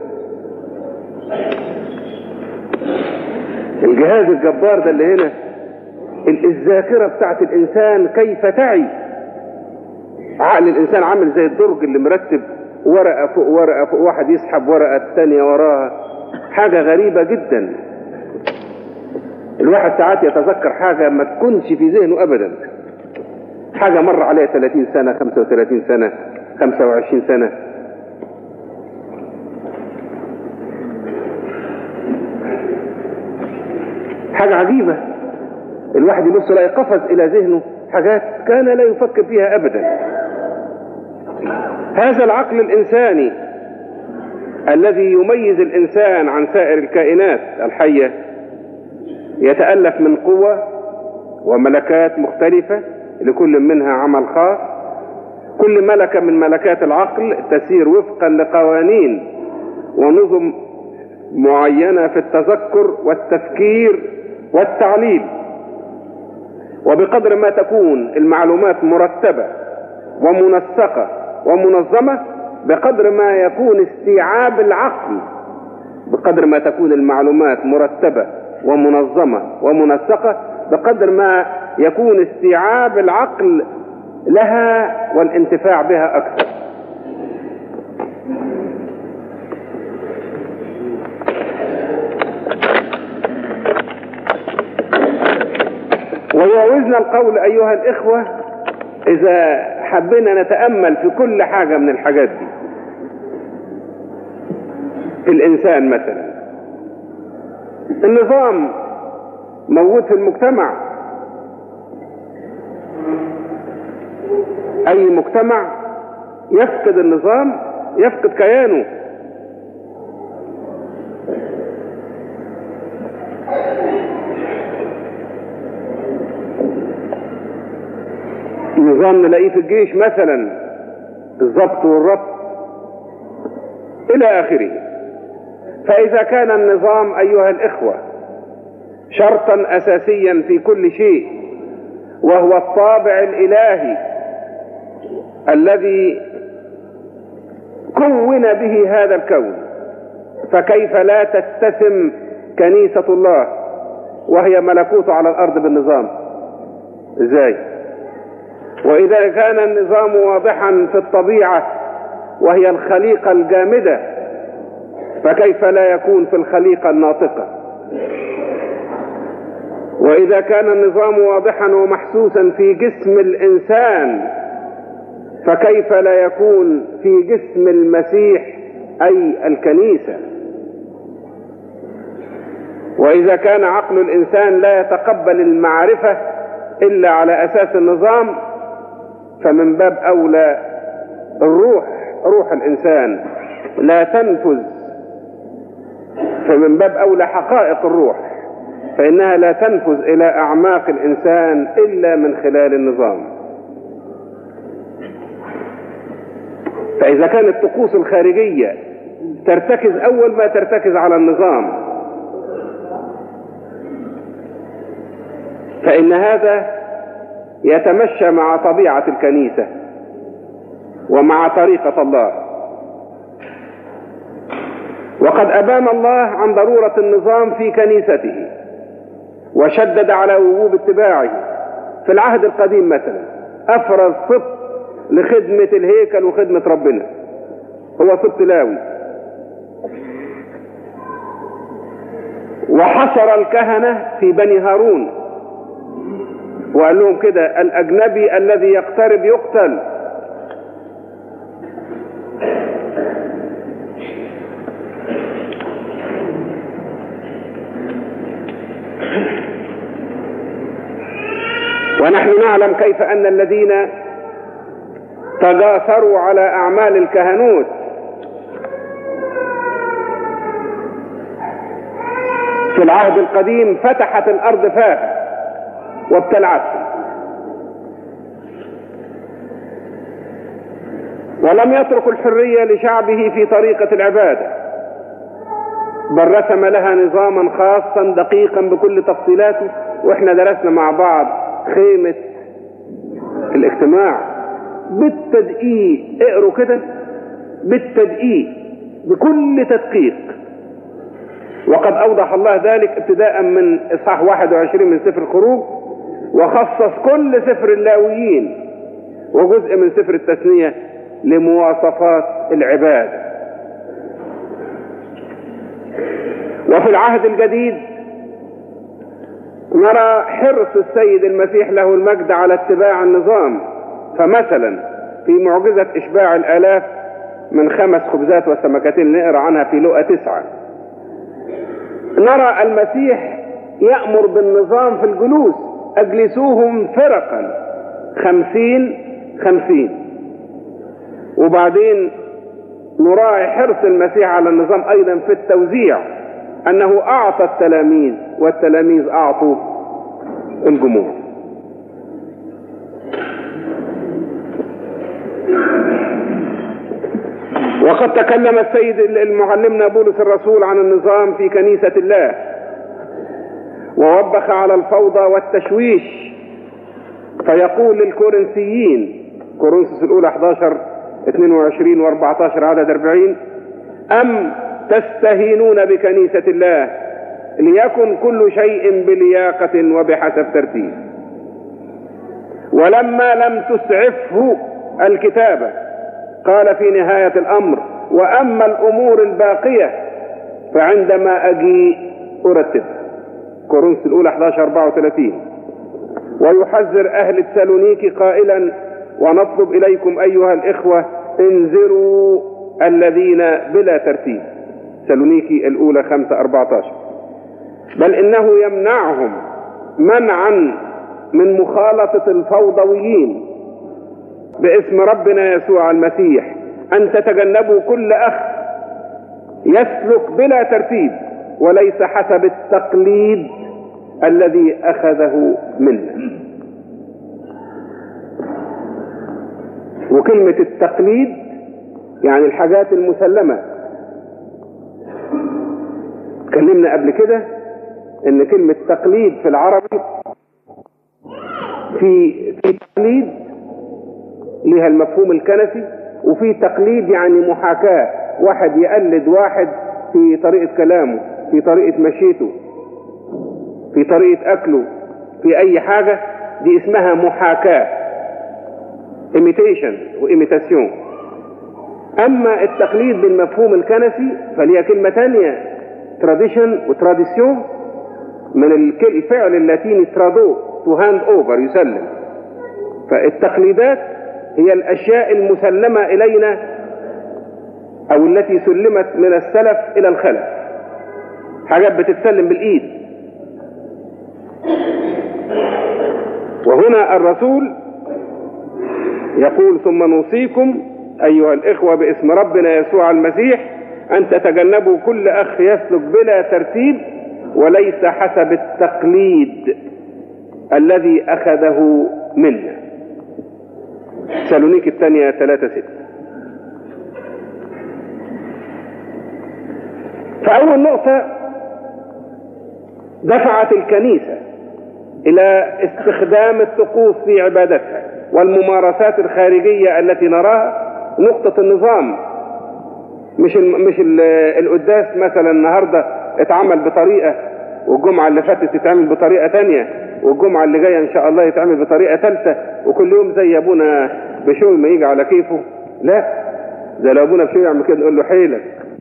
B: الجهاز الجبار ده اللي هنا ال- الذاكرة بتاعت الإنسان كيف تعي عقل الإنسان عامل زي الدرج اللي مرتب ورقة فوق ورقة فوق واحد يسحب ورقة الثانية وراها حاجة غريبة جدا الواحد ساعات يتذكر حاجة ما تكونش في ذهنه أبدا حاجة مر عليها 30 سنة 35 سنة 25 سنة حاجة عجيبة الواحد يبص لا قفز إلى ذهنه حاجات كان لا يفكر فيها أبدا هذا العقل الإنساني الذي يميز الإنسان عن سائر الكائنات الحية يتألف من قوة وملكات مختلفة لكل منها عمل خاص كل ملكة من ملكات العقل تسير وفقا لقوانين ونظم معينة في التذكر والتفكير والتعليل وبقدر ما تكون المعلومات مرتبة ومنسقة ومنظمة بقدر ما يكون استيعاب العقل بقدر ما تكون المعلومات مرتبة ومنظمة ومنسقة بقدر ما يكون استيعاب العقل لها والانتفاع بها أكثر ويعوزنا القول أيها الإخوة إذا حبينا نتأمل في كل حاجة من الحاجات دي في الإنسان مثلا النظام موجود في المجتمع أي مجتمع يفقد النظام يفقد كيانه نظام نلاقيه في الجيش مثلا الضبط والربط إلى آخره فإذا كان النظام أيها الإخوة شرطا أساسيا في كل شيء وهو الطابع الإلهي الذي كون به هذا الكون فكيف لا تتسم كنيسة الله وهي ملكوت على الأرض بالنظام ازاي وإذا كان النظام واضحا في الطبيعة وهي الخليقة الجامدة فكيف لا يكون في الخليقة الناطقة وإذا كان النظام واضحا ومحسوسا في جسم الإنسان فكيف لا يكون في جسم المسيح أي الكنيسة وإذا كان عقل الإنسان لا يتقبل المعرفة إلا على أساس النظام فمن باب أولى الروح روح الإنسان لا تنفذ فمن باب أولى حقائق الروح فإنها لا تنفذ إلى أعماق الإنسان إلا من خلال النظام فإذا كانت الطقوس الخارجية ترتكز أول ما ترتكز على النظام فإن هذا يتمشى مع طبيعة الكنيسة ومع طريقة الله وقد أبان الله عن ضرورة النظام في كنيسته وشدد على وجوب اتباعه في العهد القديم مثلا أفرز سبط لخدمة الهيكل وخدمة ربنا هو سبط لاوي وحصر الكهنة في بني هارون وقال لهم كده الأجنبي الذي يقترب يقتل ونحن نعلم كيف أن الذين تجاسروا على أعمال الكهنوت في العهد القديم فتحت الأرض فاها وابتلعتهم ولم يترك الحرية لشعبه في طريقة العبادة بل رسم لها نظاما خاصا دقيقا بكل تفصيلاته واحنا درسنا مع بعض خيمة الاجتماع بالتدقيق اقروا كده بالتدقيق بكل تدقيق وقد أوضح الله ذلك ابتداء من إصحاح 21 من سفر الخروج وخصص كل سفر اللاويين وجزء من سفر التثنية لمواصفات العبادة وفي العهد الجديد نرى حرص السيد المسيح له المجد على اتباع النظام فمثلا في معجزة إشباع الآلاف من خمس خبزات وسمكتين نقرأ عنها في لقى تسعة نرى المسيح يأمر بالنظام في الجلوس أجلسوهم فرقا خمسين خمسين وبعدين نراعي حرص المسيح على النظام أيضا في التوزيع أنه أعطى التلاميذ والتلاميذ أعطوا الجموع وقد تكلم السيد المعلمنا بولس الرسول عن النظام في كنيسة الله ووبخ على الفوضى والتشويش فيقول للكورنثيين كورنثوس الأولى 11 22 و 14 عدد 40 أم تستهينون بكنيسة الله ليكن كل شيء بلياقة وبحسب ترتيب ولما لم تسعفه الكتابة قال في نهاية الأمر وأما الأمور الباقية فعندما أجيء أرتبها كورنثوس الأولى 11 34 ويحذر أهل التسالونيكي قائلا ونطلب إليكم أيها الإخوة انذروا الذين بلا ترتيب سالونيكي الأولى خمسة أربعة عشر بل إنه يمنعهم منعا من مخالطة الفوضويين باسم ربنا يسوع المسيح أن تتجنبوا كل أخ يسلك بلا ترتيب وليس حسب التقليد الذي أخذه منا وكلمة التقليد يعني الحاجات المسلمة اتكلمنا قبل كده ان كلمة تقليد في العربي في في تقليد لها المفهوم الكنسي وفي تقليد يعني محاكاة واحد يقلد واحد في طريقة كلامه في طريقة مشيته في طريقة أكله في أي حاجة دي اسمها محاكاة imitation وإيميتاسيون أما التقليد بالمفهوم الكنسي فليها كلمة تانية tradition وتراديسيون من الفعل اللاتيني ترادو تو هاند اوفر يسلم فالتقليدات هي الأشياء المسلمة إلينا أو التي سلمت من السلف إلى الخلف حاجات بتتسلم بالإيد وهنا الرسول يقول ثم نوصيكم أيها الإخوة باسم ربنا يسوع المسيح أن تتجنبوا كل أخ يسلك بلا ترتيب وليس حسب التقليد الذي أخذه منا سالونيك الثانية ثلاثة ستة فأول نقطة دفعت الكنيسة إلى استخدام الطقوس في عبادتها والممارسات الخارجية التي نراها نقطة النظام مش ال مش ال القداس مثلا النهارده اتعمل بطريقة والجمعة اللي فاتت تتعمل بطريقة تانية والجمعة اللي جاية إن شاء الله يتعمل بطريقة ثالثة وكل يوم زي أبونا بشوي ما يجي على كيفه لا ده لو أبونا بشوي يعمل كده نقول له حيلك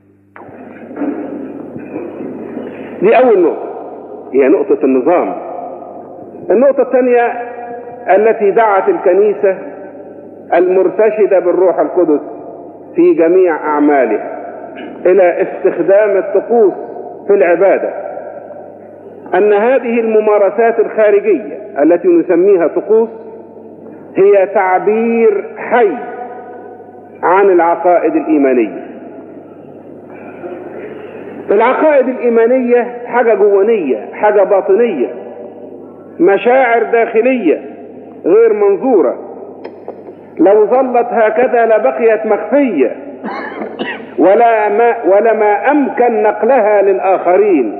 B: دي أول نقطة هي نقطة النظام النقطة الثانية التي دعت الكنيسة المرتشدة بالروح القدس في جميع أعمالها إلى استخدام الطقوس في العبادة أن هذه الممارسات الخارجية التي نسميها طقوس هي تعبير حي عن العقائد الإيمانية العقائد الإيمانية حاجة جوانية حاجة باطنية مشاعر داخلية غير منظورة لو ظلت هكذا لبقيت مخفية ولا ما ولما أمكن نقلها للآخرين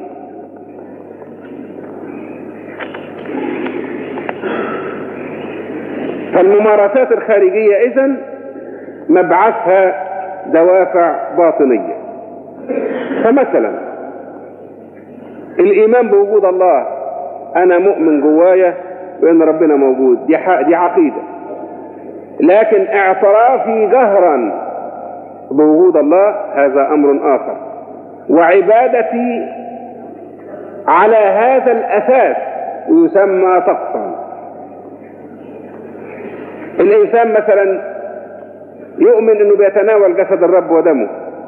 B: فالممارسات الخارجية إذن مبعثها دوافع باطنية فمثلا الإيمان بوجود الله أنا مؤمن جوايا بأن ربنا موجود دي, دي عقيدة لكن اعترافي جهرا بوجود الله هذا أمر آخر وعبادتي على هذا الأساس يسمى طقسا الإنسان مثلا يؤمن أنه بيتناول جسد الرب ودمه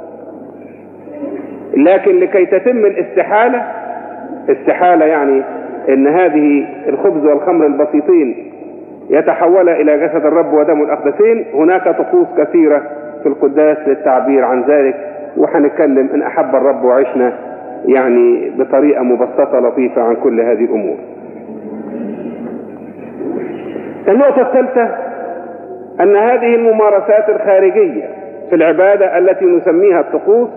B: لكن لكي تتم الاستحالة استحالة يعني ان هذه الخبز والخمر البسيطين يتحول الى جسد الرب ودم الاقدسين هناك طقوس كثيرة في القداس للتعبير عن ذلك وحنتكلم ان احب الرب وعشنا يعني بطريقة مبسطة لطيفة عن كل هذه الامور النقطة الثالثة ان هذه الممارسات الخارجية في العبادة التي نسميها الطقوس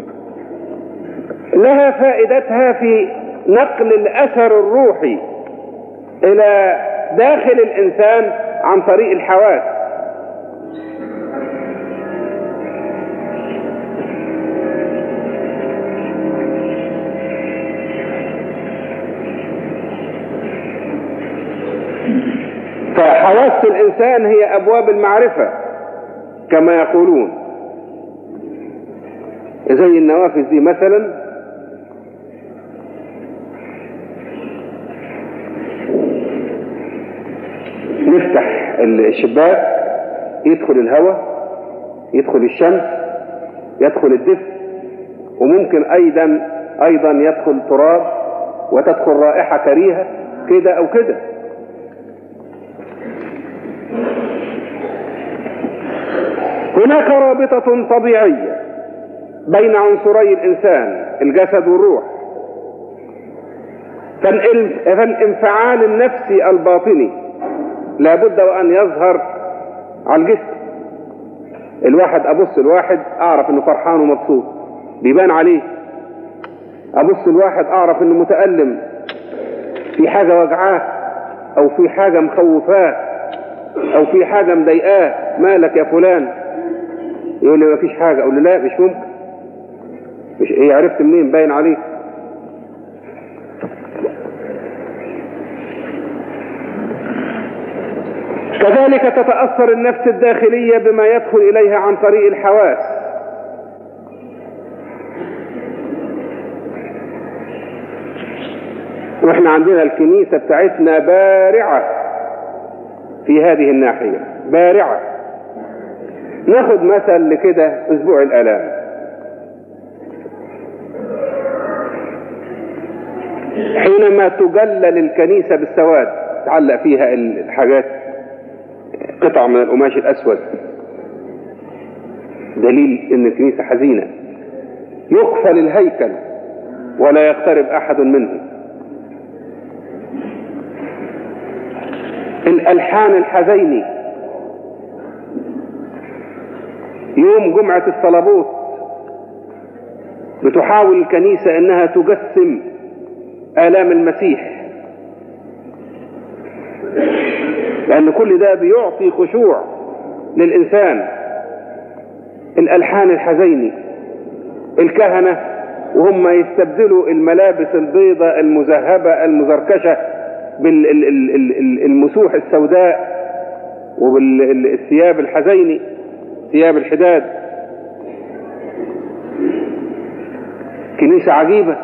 B: لها فائدتها في نقل الاثر الروحي الى داخل الانسان عن طريق الحواس فحواس الانسان هي ابواب المعرفه كما يقولون زي النوافذ دي مثلا نفتح الشباك يدخل الهواء يدخل الشمس يدخل الدفء وممكن أيضا أيضا يدخل تراب وتدخل رائحة كريهة كده أو كده هناك رابطة طبيعية بين عنصري الإنسان الجسد والروح فالانفعال النفسي الباطني لابد وأن يظهر على الجسم الواحد أبص الواحد أعرف أنه فرحان ومبسوط بيبان عليه أبص الواحد أعرف أنه متألم في حاجة وجعاه أو في حاجة مخوفاه أو في حاجة مضايقاه مالك يا فلان يقول لي ما فيش حاجة أقول له لا مش ممكن مش ايه عرفت منين باين عليك كذلك تتأثر النفس الداخلية بما يدخل إليها عن طريق الحواس واحنا عندنا الكنيسة بتاعتنا بارعة في هذه الناحية بارعة ناخد مثل لكده اسبوع الالام حينما تجلل الكنيسة بالسواد تعلق فيها الحاجات قطع من القماش الاسود دليل ان الكنيسة حزينة يقفل الهيكل ولا يقترب احد منه الالحان الحزيني يوم جمعة الصلبوت بتحاول الكنيسة انها تجسم آلام المسيح لأن كل ده بيعطي خشوع للإنسان الألحان الحزيني الكهنة وهم يستبدلوا الملابس البيضاء المذهبة المزركشة بالمسوح السوداء وبالثياب الحزيني ثياب الحداد كنيسة عجيبة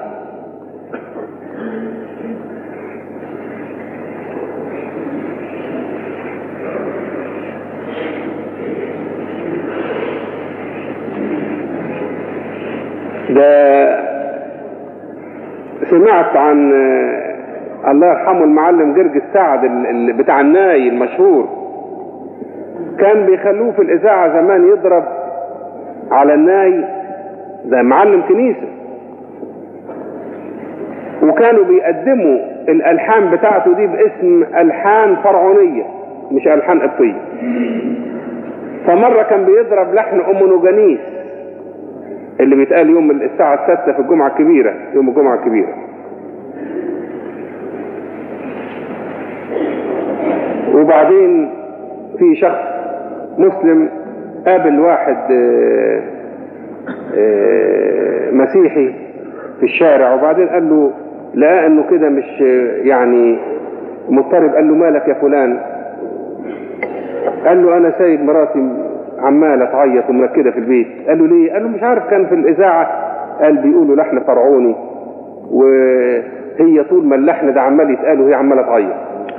B: ده سمعت عن الله يرحمه المعلم جرج السعد بتاع الناي المشهور كان بيخلوه في الإذاعة زمان يضرب على الناي ده معلم كنيسة وكانوا بيقدموا الألحان بتاعته دي باسم ألحان فرعونية مش ألحان قبطية فمرة كان بيضرب لحن أم نوجانيس اللي بيتقال يوم الساعة السادسة في الجمعة الكبيرة يوم الجمعة الكبيرة وبعدين في شخص مسلم قابل واحد مسيحي في الشارع وبعدين قال له لقى انه كده مش يعني مضطرب قال له مالك يا فلان قال له انا سايب مراتي عمالة تعيط ومركدة في البيت قال له ليه قال له مش عارف كان في الإذاعة قال بيقولوا لحن فرعوني وهي طول ما اللحن ده عمال يتقال وهي عمالة تعيط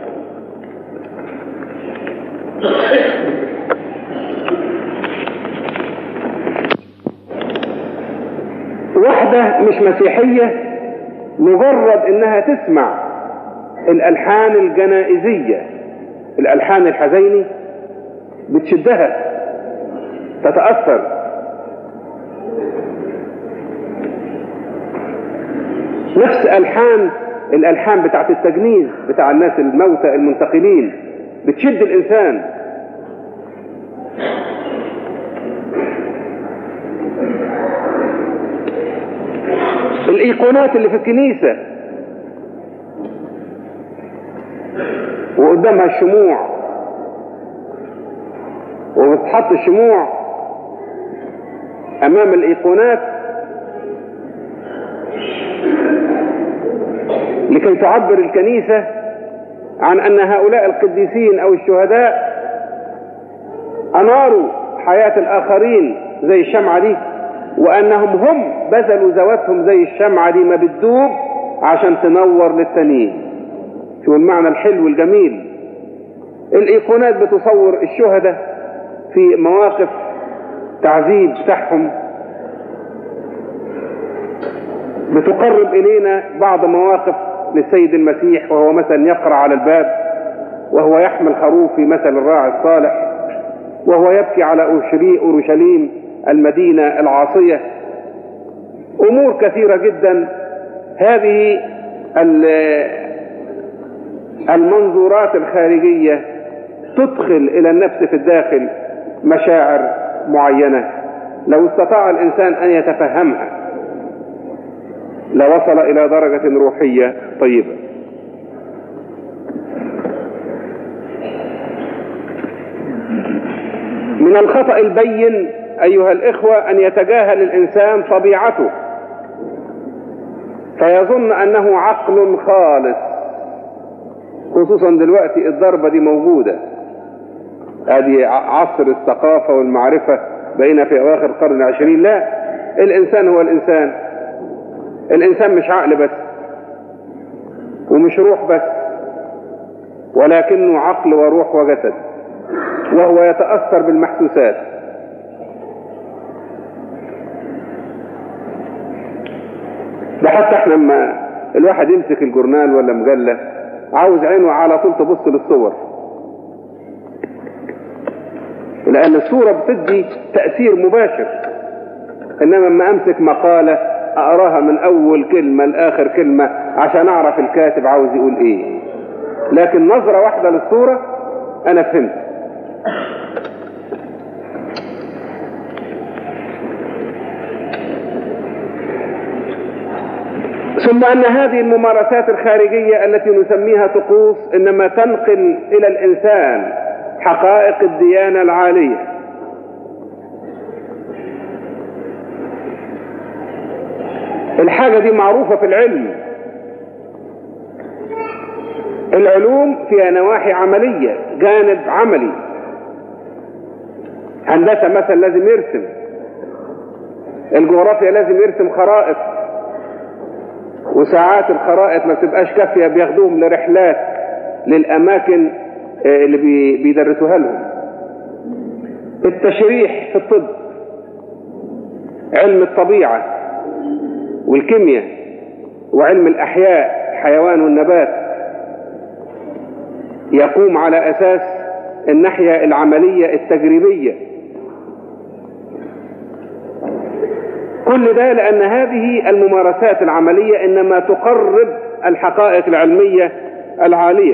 B: واحدة مش مسيحية مجرد انها تسمع الالحان الجنائزية الالحان الحزيني بتشدها تتأثر نفس ألحان الألحان بتاعت التجنيز بتاع الناس الموتى المنتقلين بتشد الإنسان الإيقونات اللي في الكنيسة وقدامها الشموع وبتحط الشموع امام الايقونات لكي تعبر الكنيسة عن ان هؤلاء القديسين او الشهداء اناروا حياة الاخرين زي الشمعة دي وانهم هم بذلوا ذواتهم زي الشمعة دي ما بتدوب عشان تنور للتانيين شو المعنى الحلو الجميل الايقونات بتصور الشهداء في مواقف تعذيب بتاعهم بتقرب إلينا بعض مواقف للسيد المسيح وهو مثلا يقرأ على الباب وهو يحمل خروف في مثل الراعي الصالح وهو يبكي على أورشليم المدينة العاصية أمور كثيرة جدا هذه المنظورات الخارجية تدخل إلى النفس في الداخل مشاعر معينة لو استطاع الإنسان أن يتفهمها لوصل إلى درجة روحية طيبة من الخطأ البين أيها الإخوة أن يتجاهل الإنسان طبيعته فيظن أنه عقل خالص خصوصا دلوقتي الضربة دي موجودة هذه عصر الثقافة والمعرفة بين في أواخر القرن العشرين لا الإنسان هو الإنسان الإنسان مش عقل بس ومش روح بس ولكنه عقل وروح وجسد وهو يتأثر بالمحسوسات ده حتى احنا لما الواحد يمسك الجورنال ولا مجلة عاوز عينه على طول تبص للصور لأن الصورة بتدي تأثير مباشر إنما لما أمسك مقالة أقراها من أول كلمة لآخر كلمة عشان أعرف الكاتب عاوز يقول إيه لكن نظرة واحدة للصورة أنا فهمت ثم أن هذه الممارسات الخارجية التي نسميها طقوس إنما تنقل إلى الإنسان حقائق الديانة العالية الحاجة دي معروفة في العلم العلوم فيها نواحي عملية جانب عملي هندسة مثلا لازم يرسم الجغرافيا لازم يرسم خرائط وساعات الخرائط ما بتبقاش كافية بياخدوهم لرحلات للأماكن اللي بيدرسوها لهم التشريح في الطب علم الطبيعة والكيمياء وعلم الأحياء الحيوان والنبات يقوم على أساس الناحية العملية التجريبية كل ده لأن هذه الممارسات العملية إنما تقرب الحقائق العلمية العالية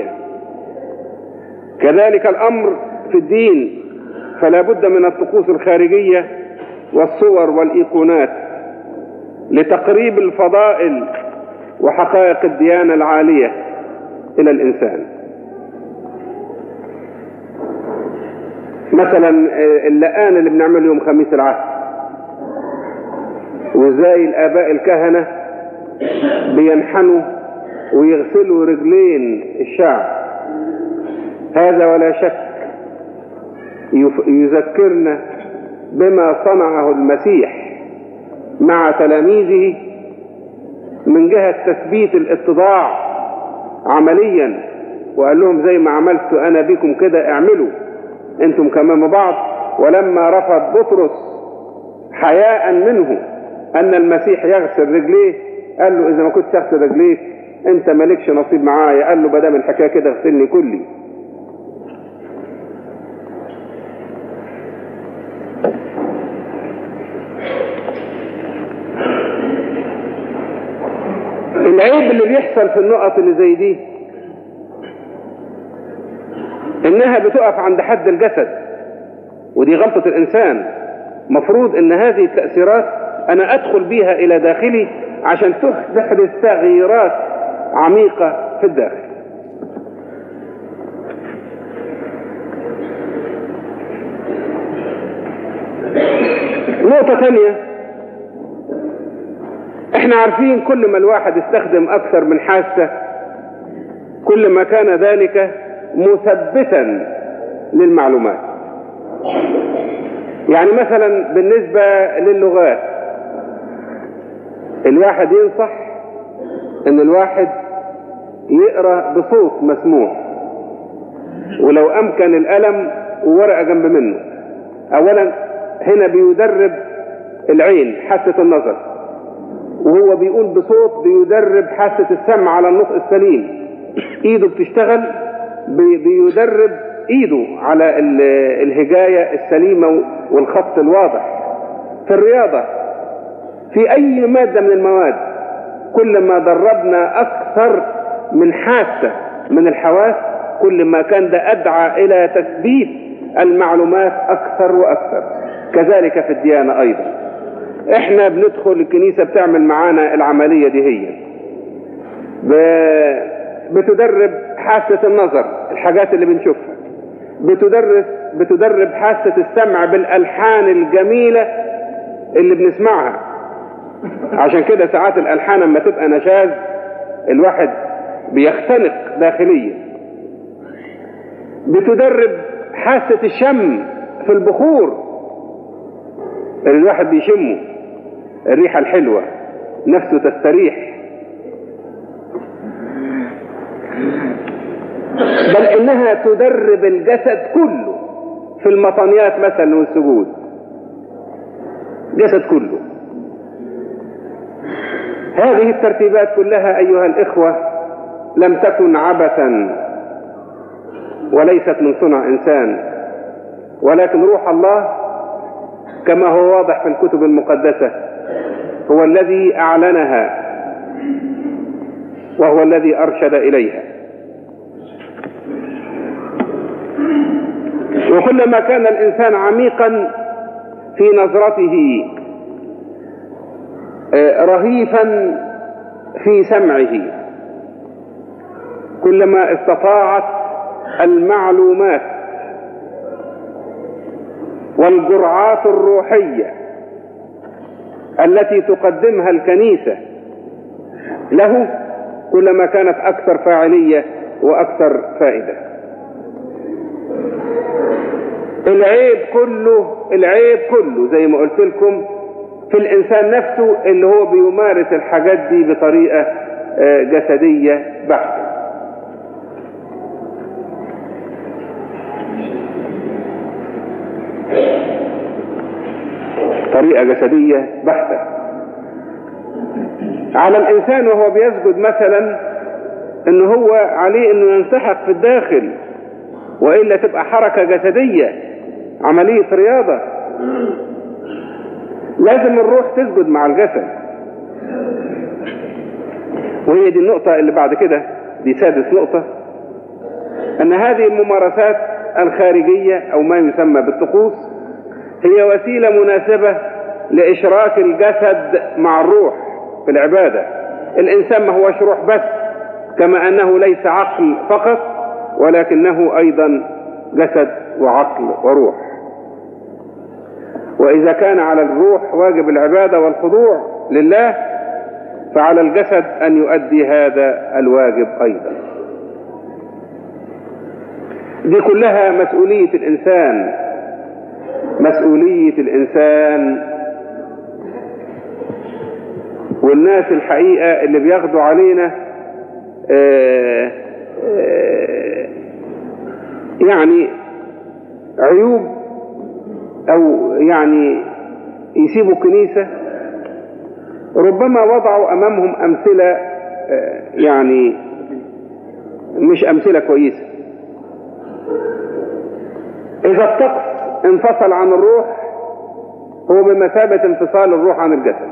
B: كذلك الأمر في الدين فلا بد من الطقوس الخارجية والصور والإيقونات لتقريب الفضائل وحقائق الديانة العالية إلى الإنسان مثلا اللقان اللي بنعمله يوم خميس العهد وازاي الآباء الكهنة بينحنوا ويغسلوا رجلين الشعب هذا ولا شك يذكرنا بما صنعه المسيح مع تلاميذه من جهة تثبيت الاتضاع عمليا وقال لهم زي ما عملت أنا بكم كده اعملوا انتم كمان بعض ولما رفض بطرس حياء منه أن المسيح يغسل رجليه قال له إذا ما كنتش أغسل رجليك أنت مالكش نصيب معايا قال له بدام الحكاية كده اغسلني كلي العيب اللي بيحصل في النقط اللي زي دي انها بتقف عند حد الجسد ودي غلطة الانسان مفروض ان هذه التأثيرات انا ادخل بيها الى داخلي عشان تحدث تغييرات عميقة في الداخل نقطة ثانية احنا عارفين كل ما الواحد استخدم اكثر من حاسة كل ما كان ذلك مثبتا للمعلومات يعني مثلا بالنسبة للغات الواحد ينصح ان الواحد يقرأ بصوت مسموع ولو امكن القلم وورقة جنب منه اولا هنا بيدرب العين حاسة النظر وهو بيقول بصوت بيدرب حاسة السمع على النطق السليم ايده بتشتغل بي- بيدرب ايده على ال- الهجاية السليمة والخط الواضح في الرياضة في اي مادة من المواد كل ما دربنا اكثر من حاسة من الحواس كل ما كان ده ادعى الى تثبيت المعلومات اكثر واكثر كذلك في الديانة ايضا احنا بندخل الكنيسة بتعمل معانا العملية دي هي ب- بتدرب حاسة النظر الحاجات اللي بنشوفها بتدرس بتدرب حاسة السمع بالألحان الجميلة اللي بنسمعها عشان كده ساعات الألحان لما تبقى نشاز الواحد بيختنق داخليا بتدرب حاسة الشم في البخور اللي الواحد بيشمه الريحة الحلوة نفسه تستريح بل انها تدرب الجسد كله في المطنيات مثلا والسجود جسد كله هذه الترتيبات كلها ايها الاخوه لم تكن عبثا وليست من صنع انسان ولكن روح الله كما هو واضح في الكتب المقدسه هو الذي اعلنها وهو الذي ارشد اليها وكلما كان الإنسان عميقا في نظرته آه، رهيفا في سمعه كلما استطاعت المعلومات والجرعات الروحية التي تقدمها الكنيسة له كلما كانت أكثر فاعلية وأكثر فائدة العيب كله العيب كله زي ما قلت لكم في الانسان نفسه اللي هو بيمارس الحاجات دي بطريقه آه، جسديه بحته طريقه جسديه بحته على الانسان وهو بيسجد مثلا ان هو عليه انه ينسحق في الداخل والا تبقى حركه جسديه عمليه رياضه لازم الروح تسجد مع الجسد وهي دي النقطه اللي بعد كده دي سادس نقطه ان هذه الممارسات الخارجيه او ما يسمى بالطقوس هي وسيله مناسبه لاشراك الجسد مع الروح في العباده الانسان ما هوش روح بس كما انه ليس عقل فقط ولكنه ايضا جسد وعقل وروح واذا كان على الروح واجب العباده والخضوع لله فعلى الجسد ان يؤدي هذا الواجب ايضا دي كلها مسؤوليه الانسان مسؤوليه الانسان والناس الحقيقه اللي بياخدوا علينا آه آه يعني عيوب او يعني يسيبوا الكنيسة ربما وضعوا امامهم امثلة آه، يعني مش امثلة كويسة اذا الطقس انفصل عن الروح هو بمثابة انفصال الروح عن الجسد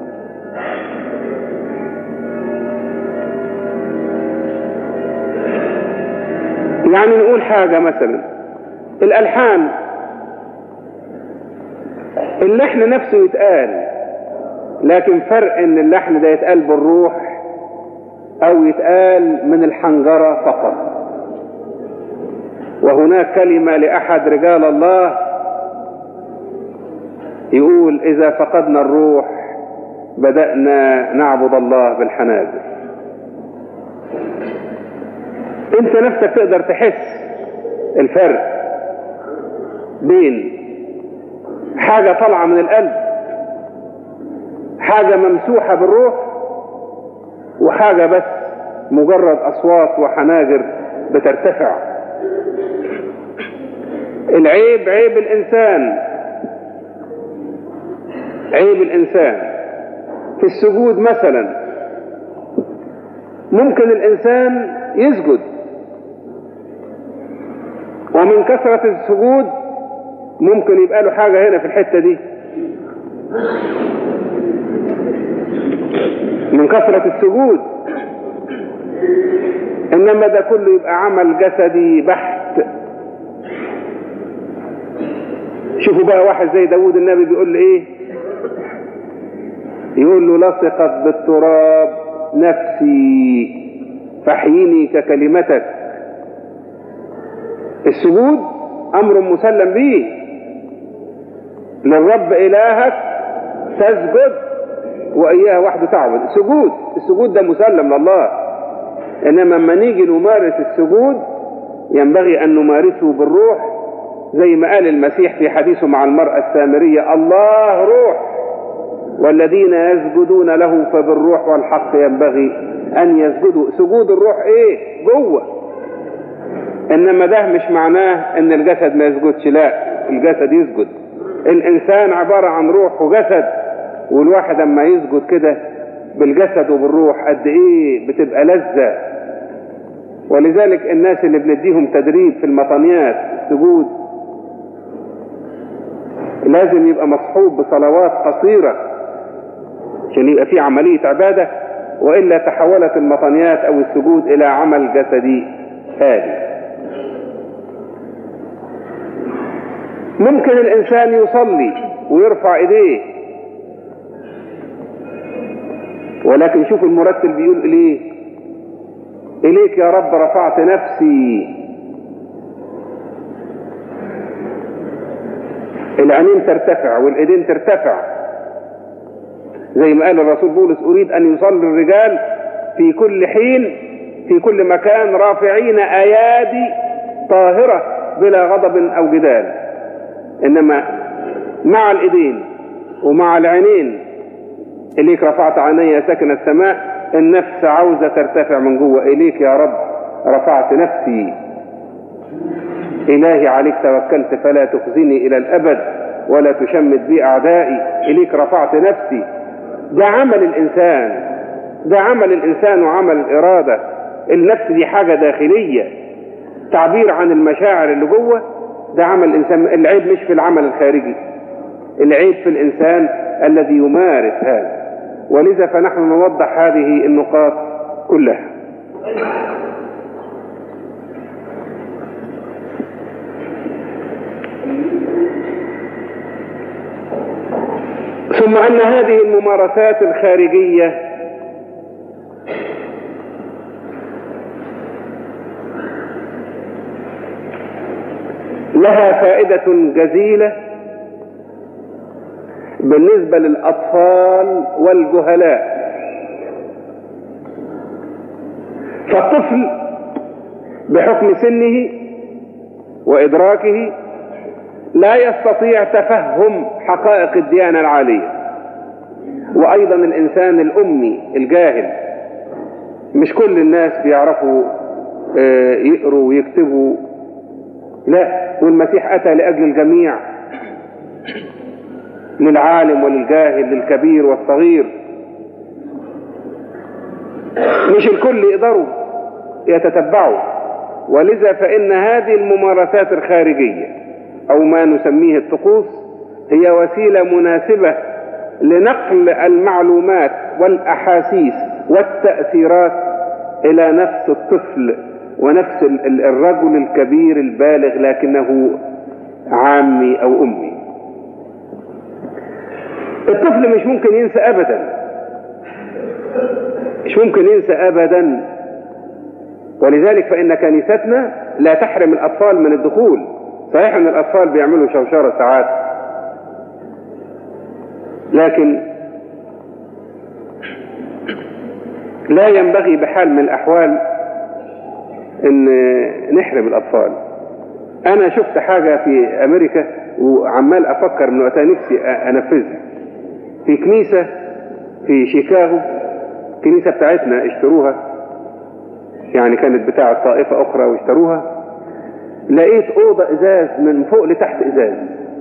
B: يعني نقول حاجة مثلا الألحان اللحن نفسه يتقال لكن فرق ان اللحن ده يتقال بالروح او يتقال من الحنجرة فقط وهناك كلمة لأحد رجال الله يقول إذا فقدنا الروح بدأنا نعبد الله بالحناجر انت نفسك تقدر تحس الفرق بين حاجة طالعة من القلب حاجة ممسوحة بالروح وحاجة بس مجرد أصوات وحناجر بترتفع العيب عيب الإنسان عيب الإنسان في السجود مثلا ممكن الإنسان يسجد ومن كثرة السجود ممكن يبقى له حاجة هنا في الحتة دي من كثرة السجود إنما ده كله يبقى عمل جسدي بحت شوفوا بقى واحد زي داود النبي بيقول له ايه يقول له لصقت بالتراب نفسي فاحييني ككلمتك السجود امر مسلم به للرب الهك تسجد واياه وحده تعبد السجود السجود ده مسلم لله انما لما نيجي نمارس السجود ينبغي ان نمارسه بالروح زي ما قال المسيح في حديثه مع المرأة السامرية الله روح والذين يسجدون له فبالروح والحق ينبغي أن يسجدوا سجود الروح إيه جوه إنما ده مش معناه إن الجسد ما يسجدش لا الجسد يسجد الإنسان عبارة عن روح وجسد والواحد أما يسجد كده بالجسد وبالروح قد إيه بتبقى لذة ولذلك الناس اللي بنديهم تدريب في المطنيات السجود لازم يبقى مصحوب بصلوات قصيرة عشان يبقى في عملية عبادة وإلا تحولت المطنيات أو السجود إلى عمل جسدي هادي ممكن الإنسان يصلي ويرفع إيديه ولكن شوف المرتل بيقول إليه إليك يا رب رفعت نفسي العينين ترتفع والايدين ترتفع زي ما قال الرسول بولس اريد ان يصلي الرجال في كل حين في كل مكان رافعين ايادي طاهره بلا غضب او جدال انما مع الايدين ومع العينين اليك رفعت عيني ساكن السماء النفس عاوزه ترتفع من جوه اليك يا رب رفعت نفسي إلهي عليك توكلت فلا تخزني إلى الأبد ولا تشمت بي أعدائي إليك رفعت نفسي ده عمل الإنسان ده عمل الإنسان وعمل الإرادة النفس دي حاجة داخلية تعبير عن المشاعر اللي جوه ده عمل الإنسان العيب مش في العمل الخارجي العيب في الإنسان الذي يمارس هذا ولذا فنحن نوضح هذه النقاط كلها ثم أن هذه الممارسات الخارجية لها فائدة جزيلة بالنسبة للأطفال والجهلاء فالطفل بحكم سنه وإدراكه لا يستطيع تفهم حقائق الديانة العالية وأيضا الإنسان الأمي الجاهل مش كل الناس بيعرفوا يقروا ويكتبوا لا والمسيح أتى لأجل الجميع للعالم وللجاهل للكبير والصغير مش الكل يقدروا يتتبعوا ولذا فإن هذه الممارسات الخارجية أو ما نسميه الطقوس هي وسيلة مناسبة لنقل المعلومات والأحاسيس والتأثيرات إلى نفس الطفل ونفس الرجل الكبير البالغ لكنه عامي أو أمي الطفل مش ممكن ينسى أبدا مش ممكن ينسى أبدا ولذلك فإن كنيستنا لا تحرم الأطفال من الدخول صحيح ان الاطفال بيعملوا شوشرة ساعات لكن لا ينبغي بحال من الاحوال ان نحرم الاطفال انا شفت حاجة في امريكا وعمال افكر من وقتها نفسي انفذها في كنيسة في شيكاغو كنيسة بتاعتنا اشتروها يعني كانت بتاعة طائفة اخرى واشتروها لقيت أوضة إزاز من فوق لتحت إزاز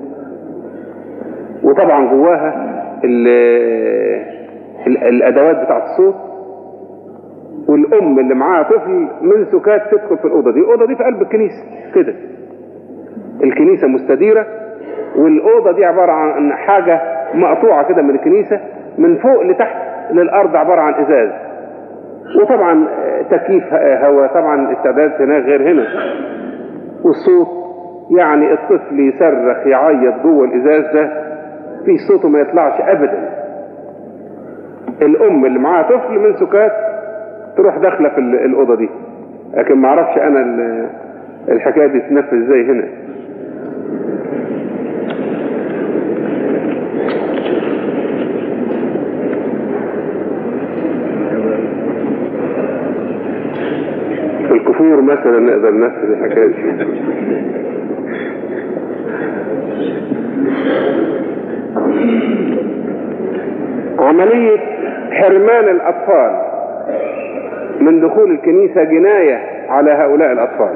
B: وطبعا جواها ال ال الأدوات بتاعت الصوت والأم اللي معاها طفل من سكات تدخل في الأوضة دي الأوضة دي في قلب الكنيسة كده الكنيسة مستديرة والأوضة دي عبارة عن حاجة مقطوعة كده من الكنيسة من فوق لتحت للأرض عبارة عن إزاز وطبعا تكييف هواء طبعا الاستعدادات هناك غير هنا والصوت يعني الطفل يصرخ يعيط جوه الإزاز ده في صوته ما يطلعش أبدا الأم اللي معاها طفل من سكات تروح داخلة في الأوضة دي لكن ما اعرفش أنا الحكاية دي تنفذ ازاي هنا في الكفور مثلا نقدر ننفذ الحكاية دي عملية حرمان الأطفال من دخول الكنيسة جناية على هؤلاء الأطفال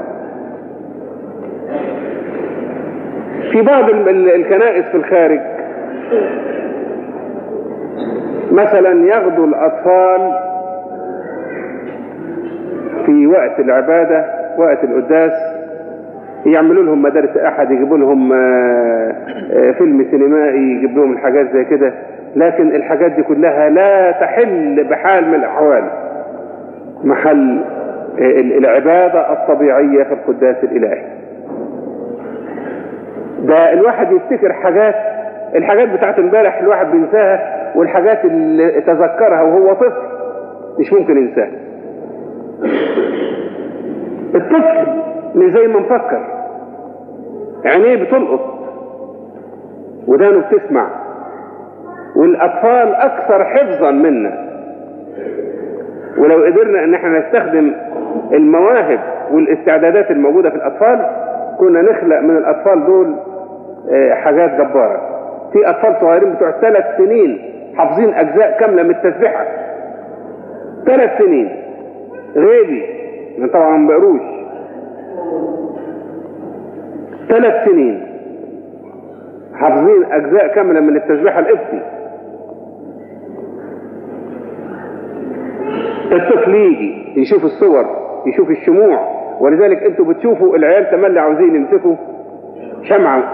B: في بعض الكنائس في الخارج مثلا ياخدوا الأطفال في وقت العبادة وقت القداس يعملوا لهم مدارس أحد يجيبوا لهم فيلم سينمائي يجيب لهم الحاجات زي كده لكن الحاجات دي كلها لا تحل بحال من الأحوال محل العبادة الطبيعية في القداس الإلهي ده الواحد يفتكر حاجات الحاجات بتاعت امبارح الواحد بينساها والحاجات اللي تذكرها وهو طفل مش ممكن ينساها الطفل مش زي ما مفكر عينيه بتلقط ودانه بتسمع والاطفال اكثر حفظا منا ولو قدرنا ان احنا نستخدم المواهب والاستعدادات الموجودة في الاطفال كنا نخلق من الاطفال دول حاجات جبارة في اطفال صغيرين بتوع ثلاث سنين حافظين اجزاء كاملة من التسبيحة ثلاث سنين غيبي طبعا ما بقروش ثلاث سنين حافظين اجزاء كاملة من التسبيحة القبطي الطفل يجي يشوف الصور يشوف الشموع ولذلك انتوا بتشوفوا العيال تملي عاوزين يمسكوا شمعة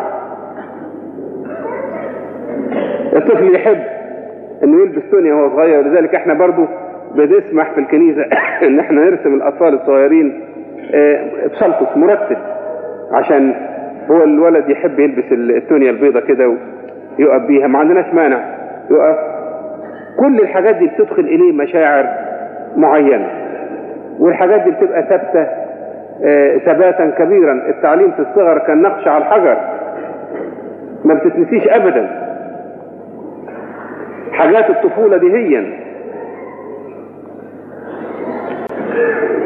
B: الطفل يحب انه يلبس تونيا وهو صغير ولذلك احنا برضو بنسمح في الكنيسة ان احنا نرسم الاطفال الصغيرين بسلطس مرتب عشان هو الولد يحب يلبس التونيا البيضة كده ويقف بيها ما عندناش مانع يقف كل الحاجات دي بتدخل اليه مشاعر معينة والحاجات دي بتبقى ثابتة ثباتا كبيرا التعليم في الصغر كان نقش على الحجر ما بتتنسيش ابدا حاجات الطفولة دي هي